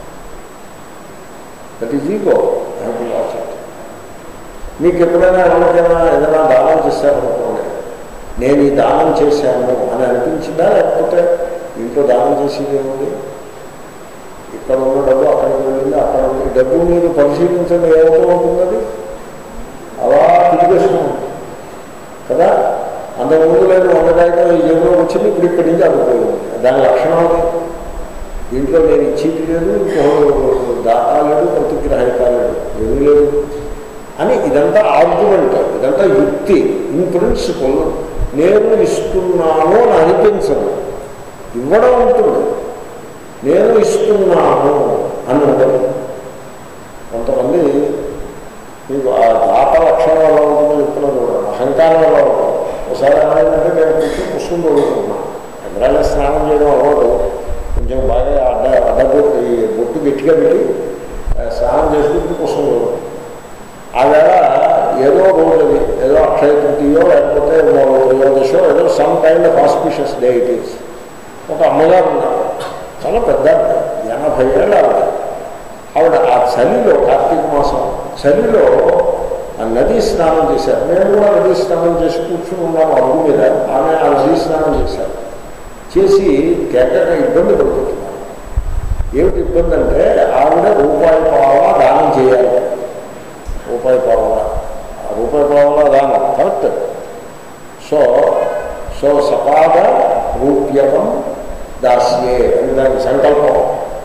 that is ego I have to watch it మీకు ఎప్పుడైనా ఎవరికైనా ఏదైనా దానం చేశారనుకోండి నేను ఈ దానం చేశాను అని అనిపించిందా లేకపోతే ఇంట్లో దానం చేసేది ఏముంది ఇక్కడ ఉన్న డబ్బు అక్కడికి వెళ్ళింది అక్కడ ఉంది డబ్బు మీరు పరిశీలించండి ఏమవుతూ ఉంటుంది అది అలా తిరిగేస్తూ ఉంటుంది కదా అంతకుముందు లేదు వంద కాగితం ఈ జేబులో వచ్చింది ఇప్పుడు ఇక్కడి నుంచి అడుగుపోయింది దాని లక్షణం అది దీంట్లో నేను ఇచ్చేది లేదు ఇంకో దాతా లేదు ప్రతిగ్రహిత లేదు ఏమీ లేదు అని ఇదంతా ఆర్గ్యుమెంట్ ఇదంతా యుక్తి ఇన్ ప్రిన్సిపల్ నేను ఇస్తున్నాను అని అనిపించదు ఇవ్వడం ఉంటుంది నేను ఇస్తున్నాను అని ఉండదు కొంతమంది మీకు ఆ దాత లక్షణం ఎలా ఉంటుందో చెప్తున్నాను కూడా అహంకారం ఎలా ఉంటుంది ఒకసారి ఏమైందంటే నేను కొంచెం పుష్పం చదువుకున్నాను ఎక్కడైనా స్నానం చేయడం అలవాటు కొంచెం బాగా అడ్డ అడ్డబొట్టు ఈ బొట్టు గట్టిగా పెట్టి ఆ, స్నానం చేసుకుంటూ పుష్పం చదువుకున్నాను ఆ వేళ ఏదో రోజు అది ఏదో అక్షయ తృతీయో లేకపోతే త్రయోదశో ఏదో some kind of auspicious day it is ఒక అమ్మగారు ఉన్నారు చాలా పెద్ద ఆవిడ, ఎనభై ఏళ్ళ ఆవిడ ఆవిడ ఆ చలిలో కార్తీక మాసం చలిలో ఆ నదీ స్నానం చేశారు మేము కూడా నదీ స్నానం చేసి కూర్చుని ఉన్నాము అడుగు మీద ఆమె ఆ నదీ స్నానం చేశారు చేసి కేకగా ఇబ్బంది పడుతుంటున్నారు ఏమిటి ఇబ్బంది అంటే ఆవిడ రూపాయి పావలా దానం చేయాలి రూపాయి పావలా ఆ రూపాయి పావలా దానం కరెక్ట్ సో సో సపాద రూప్యకం దాస్యే అని దానికి సంకల్పం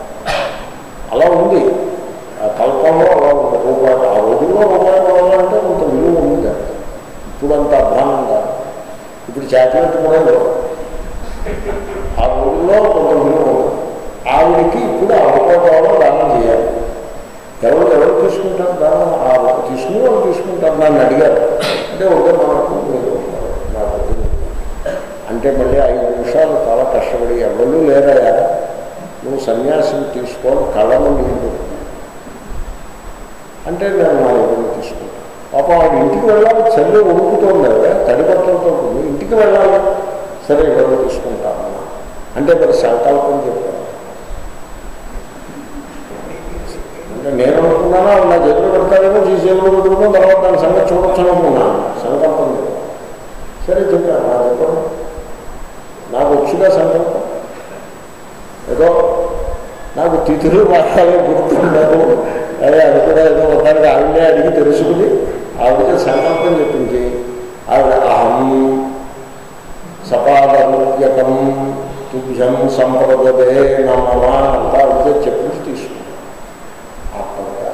అలా ఉంది ఆ కల్పంలో అలా ఉంది రూపాయి ఆ రోజుల్లో రూపాయి పావాలంటే కొంత విలువ ఉంది దానికి ఇప్పుడు అంత అభ్రానంగా ఇప్పుడు చాక్లెట్ కూడా లేవు ఆ రోజుల్లో కొంత విలువ ఉంది ఆవిడికి ఇప్పుడు ఆ రూపాయి పావలో దానం చేయాలి ఎవరు ఎవరు తీసుకుంటారు దానం ఆ తీసుకుని వాళ్ళు తీసుకుంటారు నన్ను అడిగారు అంటే ఒకటే మనకు మీరు నాకు వద్దు. అంటే మళ్ళీ ఐదు నిమిషాలు చాలా కష్టపడి ఎవరు లేరయా నువ్వు సన్యాసం తీసుకోవాలి కళ్ళను నీళ్ళు అంటే నేను నా ఎవరు తీసుకుంటాను పాపం ఆవిడ ఇంటికి వెళ్ళాలి చల్లి ఉడుకుతోంది కదా తడి బట్టలతో ఉంటుంది ఇంటికి వెళ్ళాలి సరే ఎవరు తీసుకుంటాను అంటే మరి సంకల్పం చెప్పాను అంటే నేను అనుకున్నానా నా చేతిలో పెడతానేమో ఈ చేతిలో పెట్టుకున్నాను తర్వాత దాని సంగతి చూడొచ్చు అనుకున్నాను సంకల్పం చెప్పాను సరే చెప్పాను నా చెప్పండి నాకు వచ్చిన సంకల్పం ఏదో నాకు తిథులు వాడాలి గుర్తున్నారు అదే అది కూడా ఏదో ఒకసారి ఆవిడే అడిగి తెలుసుకుని ఆవిడ సంకల్పం చెప్పింది ఆవిడ అహం సపాదముద్యకం తుభ్యం సంప్రదదే నమమ అంతా ఆవిడ చెప్పించి తీసుకున్నాను అప్పటికా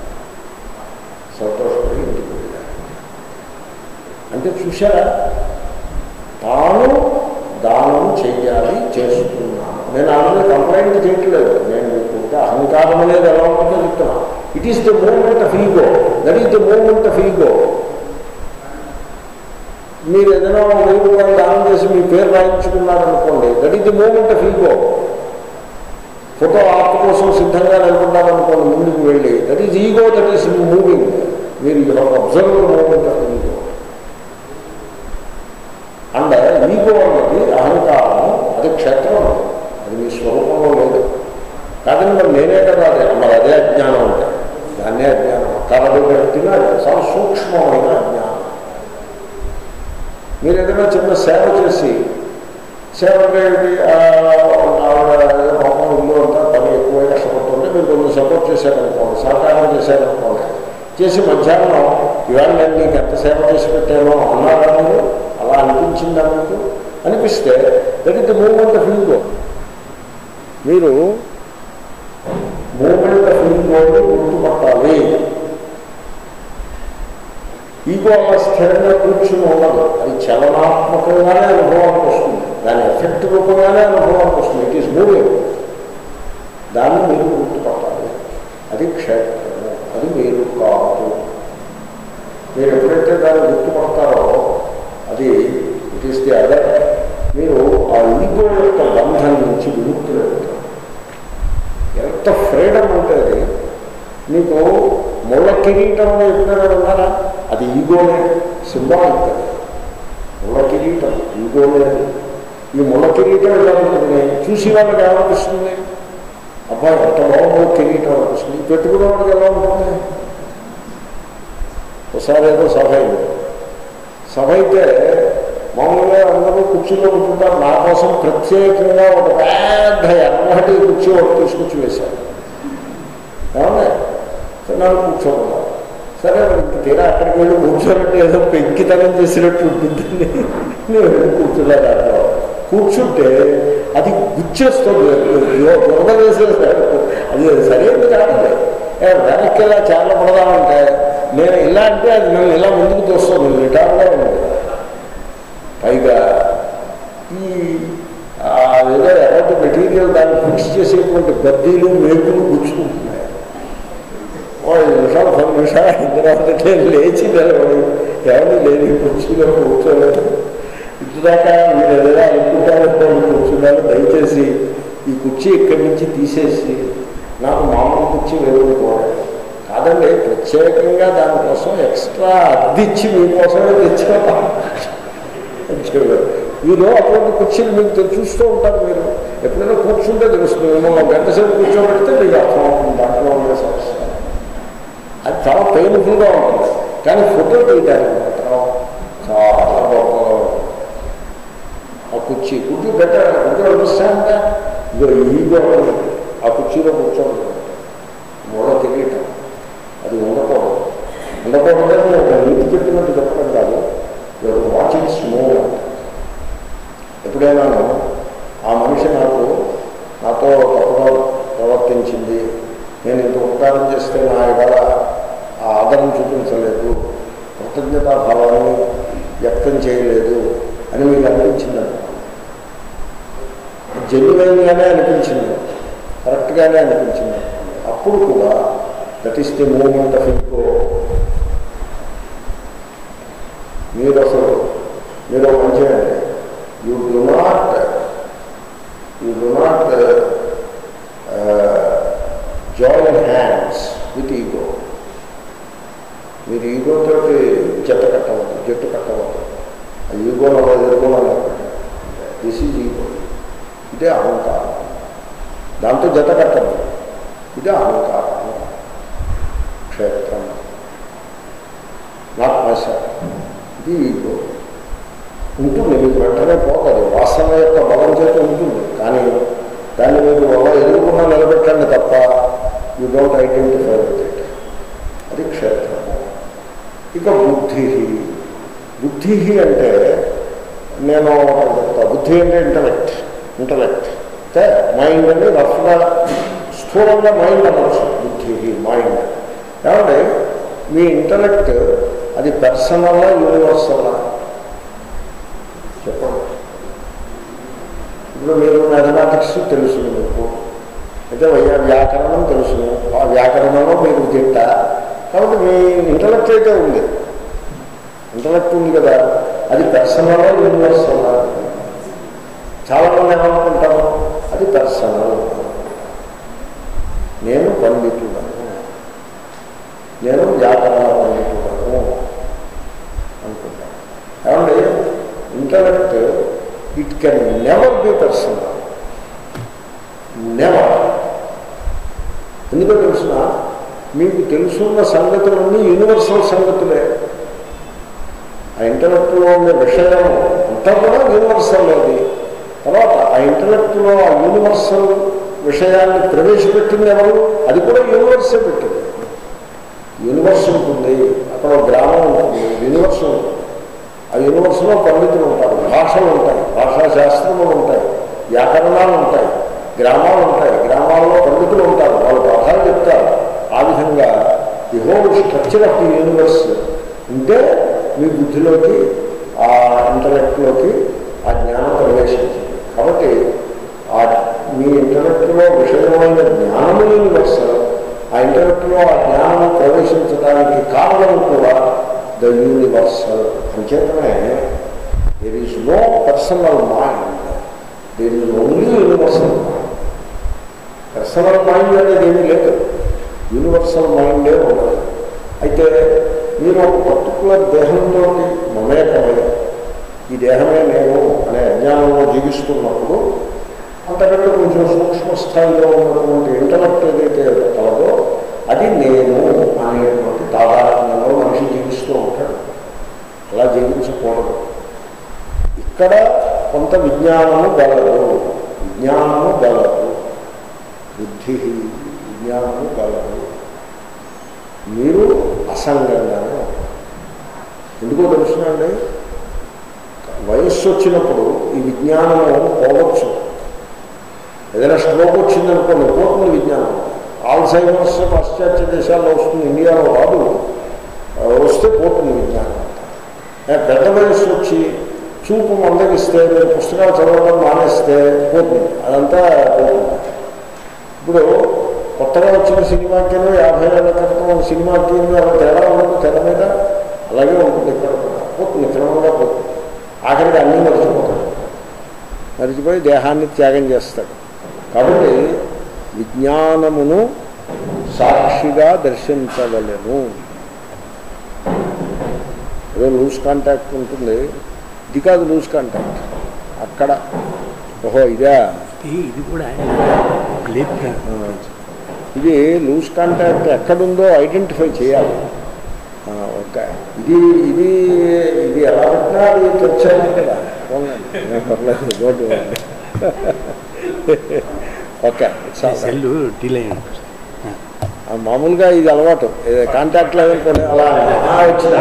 సంతోషపడి ఇంటికి వెళ్ళాను అంటే చూసారా తాను దానం చెయ్యాలి చేస్తున్నాను నేను ఆల్రెడీ కంప్లైంట్ చేయట్లేదు నేను మీకు అహంకారం అనేది ఎలా ఉంటుందో చెప్తున్నా it is the moment of ego that is the moment of ego మీరు ఏదైనా ఒక వెయ్యి రూపాయలు దానం చేసి మీ పేరు రాయించుకున్నారనుకోండి that is the moment of ego photo art కోసం సిద్ధంగా నిలబడ్డారనుకోండి ముందుకు వెళ్ళి that is ego that is moving మీరు you have observe moment of ego and ego అనేది అహంకారం అది క్షేత్రం అది మీ స్వరూపంలో లేదు కాదని మరి నేనే కదా అదే మరి అదే అజ్ఞానం అంటే దాన్నే అజ్ఞానం కలదు పెట్టిన చాలా సూక్ష్మమైన అజ్ఞానం మీరు ఏదైనా చిన్న సేవ చేసి సేవ అంటే ఏంటి? ఆ, ఆవిడ ఏదో పాపం ఇల్లు అంతా పని ఎక్కువ కష్టపడుతుంటే మీరు కొంచెం సపోర్ట్ చేశారనుకోండి సహకారం చేశారనుకోండి చేసి మధ్యాహ్నం ఇవాళ నేను నీకు ఎంత సేవ చేసి పెట్టానో అన్నారా మీరు అలా అనిపించిందా మీకు అనిపిస్తే that is the moment of ego మీరు మూమెంట్ ఆఫ్ ఈగోని గుర్తుపట్టాలి ఈగో అలా స్థిరంగా కూర్చుని ఉండదు అది చలనాత్మకంగానే అనుభవానికి వస్తుంది దాని ఎఫెక్ట్ రూపంగానే అనుభవానికి వస్తుంది ఇట్ ఈస్ మూవింగ్ దాన్ని మీరు గుర్తుపట్టాలి అది క్షేత్రము అది మీరు కాదు మీరు ఎప్పుడైతే దాన్ని గుర్తుపడతారో అది ఇట్ ఈస్ ది అదర్ మీరు ఆ ఈగో యొక్క బంధం నుంచి విముక్తులు అవుతారు ఎంత ఫ్రీడమ్ ఉంటుంది మీకు ముళ్ళ కిరీటం అని ఎప్పుడైనా ఉన్నారా అది ఈగోనే సింబాలిక్ అది ముళ్ళ కిరీటం ఈగోనే అది ఈ ముళ్ళ కిరీటం ఎలా ఉంటుంది చూసి వాళ్ళకి ఏమనిపిస్తుంది అబ్బాయి ఎంత బాగుందో కిరీటం అనిపిస్తుంది పెట్టుకునే వాడికి ఎలా ఉంటుంది ఒకసారి ఏదో సభ అయింది సభ అయితే మామూలుగా అందరూ కుర్చీలో ఉంటుంటారు నా కోసం ప్రత్యేకంగా ఒక పెద్ద ఎర్రటి కుర్చీ ఒకటి తీసుకొచ్చి వేశారు ఏమన్నా సరే నన్ను కూర్చోమన్నారు సరే ఇంక తీరా అక్కడికి వెళ్ళి కూర్చోనంటే ఏదో పెంకితనం చేసినట్టు ఉంటుందని నేను వెళ్ళి కూర్చోలేదు అక్కడ కూర్చుంటే అది గుచ్చేస్తుంది బురద వేసేసాడు అది సరైనది కాదు ఏ, వెనక్కి ఇలా చాలా పడదామంటే నేను ఇలా అంటే అది నన్ను ఇలా ముందుకు తోస్తుంది రిటార్డ్గా ఉంది పైగా ఈ ఆ ఏదో ఎలాంటి మెటీరియల్ దాన్ని ఫిక్స్ చేసేటువంటి బద్దీలు మేకులు గుచ్చుకుంటున్నాయి ఓ ఐదు నిమిషాలు పది నిమిషాలు అయిన తర్వాత నేను లేచి నిలబడి ఎవరు లేని కుర్చీలో కూర్చోలేదు ఇటుదాకా మీరు ఏదైనా అనుకుంటారో కూర్చున్నారు దయచేసి ఈ కుర్చీ ఇక్కడి నుంచి తీసేసి నాకు మామూలు కుర్చీ వేరుకోవాలి కాదండి ప్రత్యేకంగా దానికోసం ఎక్స్ట్రా అద్దిచ్చి మీకోసమే తెచ్చాను మీరు అటువంటి కుర్చీలు మీకు తె- చూస్తూ ఉంటారు మీరు ఎప్పుడైనా కూర్చుంటే తెలుస్తుంది ఏమో ఒక గంట సేపు కూర్చోబెడితే మీకు అర్థం అవుతుంది దాంట్లో ఉండే సమస్య అది చాలా పెయిన్ఫుల్గా ఉంటుంది కానీ ఫోటో తీయడానికి మాత్రం చాలా గొప్పగా ఉంటుంది ఆ కుర్చీ కుర్చీ బెటర్ కుర్చీ అనిపిస్తాయంటే ఇదో ఈగో ఆ కుర్చీలో కూర్చోండి మూల కిరీటం అది ఉండకూడదు ఉండకూడదని నేను ఒక నీతి చెప్పినట్టు చెప్పడం కాదు మీరు వాచింగ్ స్మూవ్ ఎప్పుడైనాను ఆ మనిషి నాకు నాతో తప్పుగా ప్రవర్తించింది నేను ఇంత ఉపకారం చేస్తే నా ఇవాళ ఆ ఆదరణ చూపించలేదు కృతజ్ఞతాభావాన్ని వ్యక్తం చేయలేదు అని మీకు అనిపించింది జెన్యున్గానే అనిపించింది కరెక్ట్గానే అనిపించింది అప్పుడు కూడా that is the moment of ఇంకో మీరు అసలు మీరు ఒక మంచి you do not you do not join hands with ego మీరు ఈగోతో జట్ట కట్టవద్దు జట్టు కట్టవద్దు ఆ ఈగో ఎదుర్కోవాలి దిస్ ఈజ్ ఈగో ఇదే అహంకారం దాంతో జత కట్టదు ఇదే అహంకారం క్షేత్రం నాట్ మైసెల్ఫ్ ఇది ఈగో ఉంటుంది మీకు వెంటనే పోతుంది వాసన యొక్క బలం చేత ఉంటుంది కానీ దాన్ని మీరు ఎలా ఎదుర్కొన్నా నిలబెట్టండి తప్ప you don't identify with it అది క్షేత్రము ఇక బుద్ధి బుద్ధి అంటే నేను ఒకటి చెప్తా బుద్ధి అంటే ఇంటలెక్ట్ ఇంటలెక్ట్ అంటే మైండ్ అని రఫ్గా స్థూలంగా మైండ్ అనొచ్చు బుద్ధి మైండ్ ఏమంటే మీ ఇంటలెక్ట్ అది పర్సనల్లా యూనివర్సల్లా చెప్పండి ఇప్పుడు మీరు మ్యాథమెటిక్స్ తెలుసు మీకు అయితే వ్యా- వ్యాకరణం తెలుసును ఆ వ్యాకరణంలో మీరు తిట్ట కాబట్టి మీ ఇంటలెక్ట్ అయితే ఉంది ఇంటలెక్ట్ ఉంది కదా అది పర్సనల్ యూనివర్సల్ చాలా మంది ఏమనుకుంటారు అది పర్సనల్ నేను పండితుడను నేను వ్యాకరణ పండితుడను అనుకుంటాను ఏమండి intellect it can never be personal never ఎందుకో తెలుసిన మీకు తెలుసున్న సంగతులన్నీ యూనివర్సల్ సంగతులే ఆ ఇంటలెక్ట్లో ఉండే విషయం అంతా కూడా యూనివర్సల్ అది తర్వాత ఆ ఇంటలెక్ట్లో ఆ యూనివర్సల్ విషయాన్ని ప్రవేశపెట్టింది ఎవరు అది కూడా యూనివర్సే పెట్టింది యూనివర్స్ ఉంటుంది అక్కడ ఒక గ్రామం ఉంటుంది యూనివర్స్ ఉంటుంది ఆ యూనివర్స్లో పండితులు ఉంటారు భాషలు ఉంటాయి భాషా శాస్త్రములు ఉంటాయి వ్యాకరణాలు ఉంటాయి గ్రామాలు ఉంటాయి గ్రామాల్లో పండితులు ఉంటారు వాళ్ళు పాఠాలు చెప్తారు ఆ విధంగా the whole structure of the universe ఉంటే మీ బుద్ధిలోకి ఆ ఇంటలెక్ట్లోకి ఆ జ్ఞానం ప్రవేశించింది కాబట్టి ఆ మీ ఇంటలెక్ట్లో విషయమైన జ్ఞానము యూనివర్సల్ ఆ ఇంటలెక్ట్లో ఆ జ్ఞానం ప్రవేశించడానికి కారణం కూడా ద యూనివర్సల్ అంచేతనే there is no personal mind there is only universal mind personal mind అనేది ఏమీ లేదు యూనివర్సల్ మైండే ఉండదు అయితే మీరు ఒక పర్టికులర్ దేహంతో మమేకమై ఈ దేహమే నేను అనే అజ్ఞానంలో జీవిస్తున్నప్పుడు అంతకంటే కొంచెం సూక్ష్మ స్థాయిలో ఉన్నటువంటి ఇంటలెక్ట్ ఏదైతే కలదో అది నేను అనేటువంటి తాదాత్మ్యంలో మనిషి జీవిస్తూ ఉంటాడు అలా జీవించకూడదు ఇక్కడ కొంత విజ్ఞానము గలదు విజ్ఞానము గలదు బుద్ధి విజ్ఞానము గలదు మీరు అసంగంగానే ఉంటారు. ఎందుకో తెలుసునండి వయస్సు వచ్చినప్పుడు ఈ విజ్ఞానము పోవచ్చు ఏదైనా స్ట్రోక్ వచ్చిందనుకోండి పోతుంది విజ్ఞానం ఆల్సైమర్స్ పాశ్చాత్య దేశాల్లో వస్తుంది ఇండియాలో రాదు ఆ, వస్తే పోతుంది విజ్ఞానం ఏ, పెద్ద వయస్సు వచ్చి చూపు మందగిస్తే మీరు పుస్తకాలు చదవడం మానేస్తే పోతుంది అదంతా పోతుంది ఇప్పుడు కొత్తగా వచ్చిన సినిమాకినో యాభై ఏళ్ళ క్రితం సినిమాకి అలా తేడా ఉండదు తెర మీద అలాగే ఉంటుంది ఇక్కడ కూడా పోతుంది క్రమంగా పోతుంది ఆఖరికి అన్నీ మర్చిపోతాడు మర్చిపోయి దేహాన్ని త్యాగం చేస్తాడు కాబట్టి విజ్ఞానమును సాక్షిగా దర్శించగలను ఏదో లూజ్ కాంటాక్ట్ ఉంటుంది ఇది కాదు లూజ్ కాంటాక్ట్ అక్కడ ఓహో ఇదే ఇది ఇది కూడా గ్లిప్ ఆ, ఇది లూజ్ కాంటాక్ట్ ఎక్కడుందో ఐడెంటిఫై చేయాలి ఆ, ఓకే ఇది ఇది ఇది ఎలా పెట్టినా అది తెచ్చాను కదా పోన్లేండి. ఏం పర్లేదు గోడ్ ఓకే ఇట్స్ ఆల్ రైట్. సెల్ డీల్ అయ్యి ఆ, మామూలుగా ఇది అలవాటు కాంటాక్ట్ లేదనుకోండి అలా ఆ, వచ్చిందా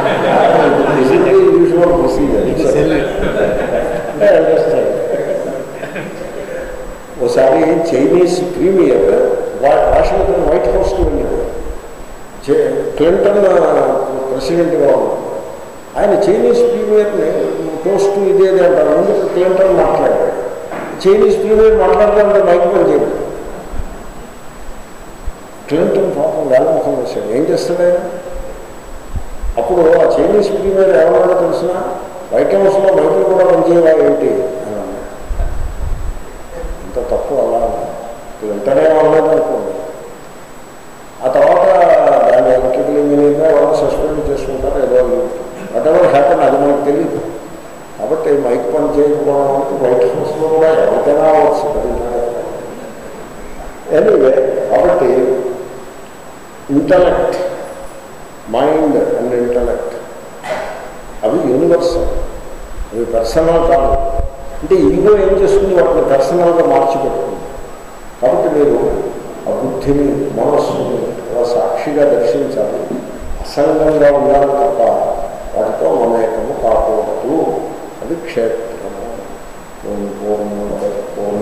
యూజువల్ ప్రొసీజర్ సెల్ అంటే అండర్స్టాండ్ ఒకసారి చైనీస్ ప్రీమియర్ వాషింగ్టన్ వైట్ హౌస్కి వెళ్ళాడు చే- క్లింటన్ ప్రెసిడెంట్గా ఉన్నాడు ఆయన చైనీస్ ప్రీమియర్ని టోస్ట్ ఇదేది అంటారు ముందు క్లింటన్ మాట్లాడాడు చైనీస్ ప్రీమియర్ మాట్లాడుతుంటే మైక్ పని చేయడు క్లింటన్ పాపం వేలముఖం వేశాడు ఏం చేస్తాడు ఆయన అప్పుడు ఆ చైనీస్ ప్రీమియర్ ఏమన్నాడో తెలిసిన వైట్ హౌస్లో మైకులు కూడా పనిచేయవా ఏంటి అని అన్నాడు ఇంత తప్పు అలా వెంటనే అన్నది అనుకోండి ఆ తర్వాత దాని ఎలక్ట్రికల్ ఇంజనీర్గా వాళ్ళు సస్పెండ్ చేసుకుంటారు ఏదో వాట్ ఎవర్ హ్యాపన్ అది మనకు తెలియదు కాబట్టి మైక్ పని చేయకపోవడం అంటే వైట్ హౌస్లో కూడా ఎవరికైనా అవ్వచ్చు ఎనీవే కాబట్టి ఇంటలెక్ట్ మైండ్ అండ్ ఇంటలెక్ట్ అవి యూనివర్సల్ అవి పర్సనల్ కాదు అంటే ఈగో ఏం చేస్తుంది వాటిని పర్సనల్గా మార్చిపెడుతుంది కాబట్టి మీరు ఆ బుద్ధిని మనస్సుని అలా సాక్షిగా దర్శించాలి అసంగంగా ఉండాలి తప్ప వాటితో మమేకము కాకూడదు అది క్షేత్రము ఓం పూర్ణ పూర్ణ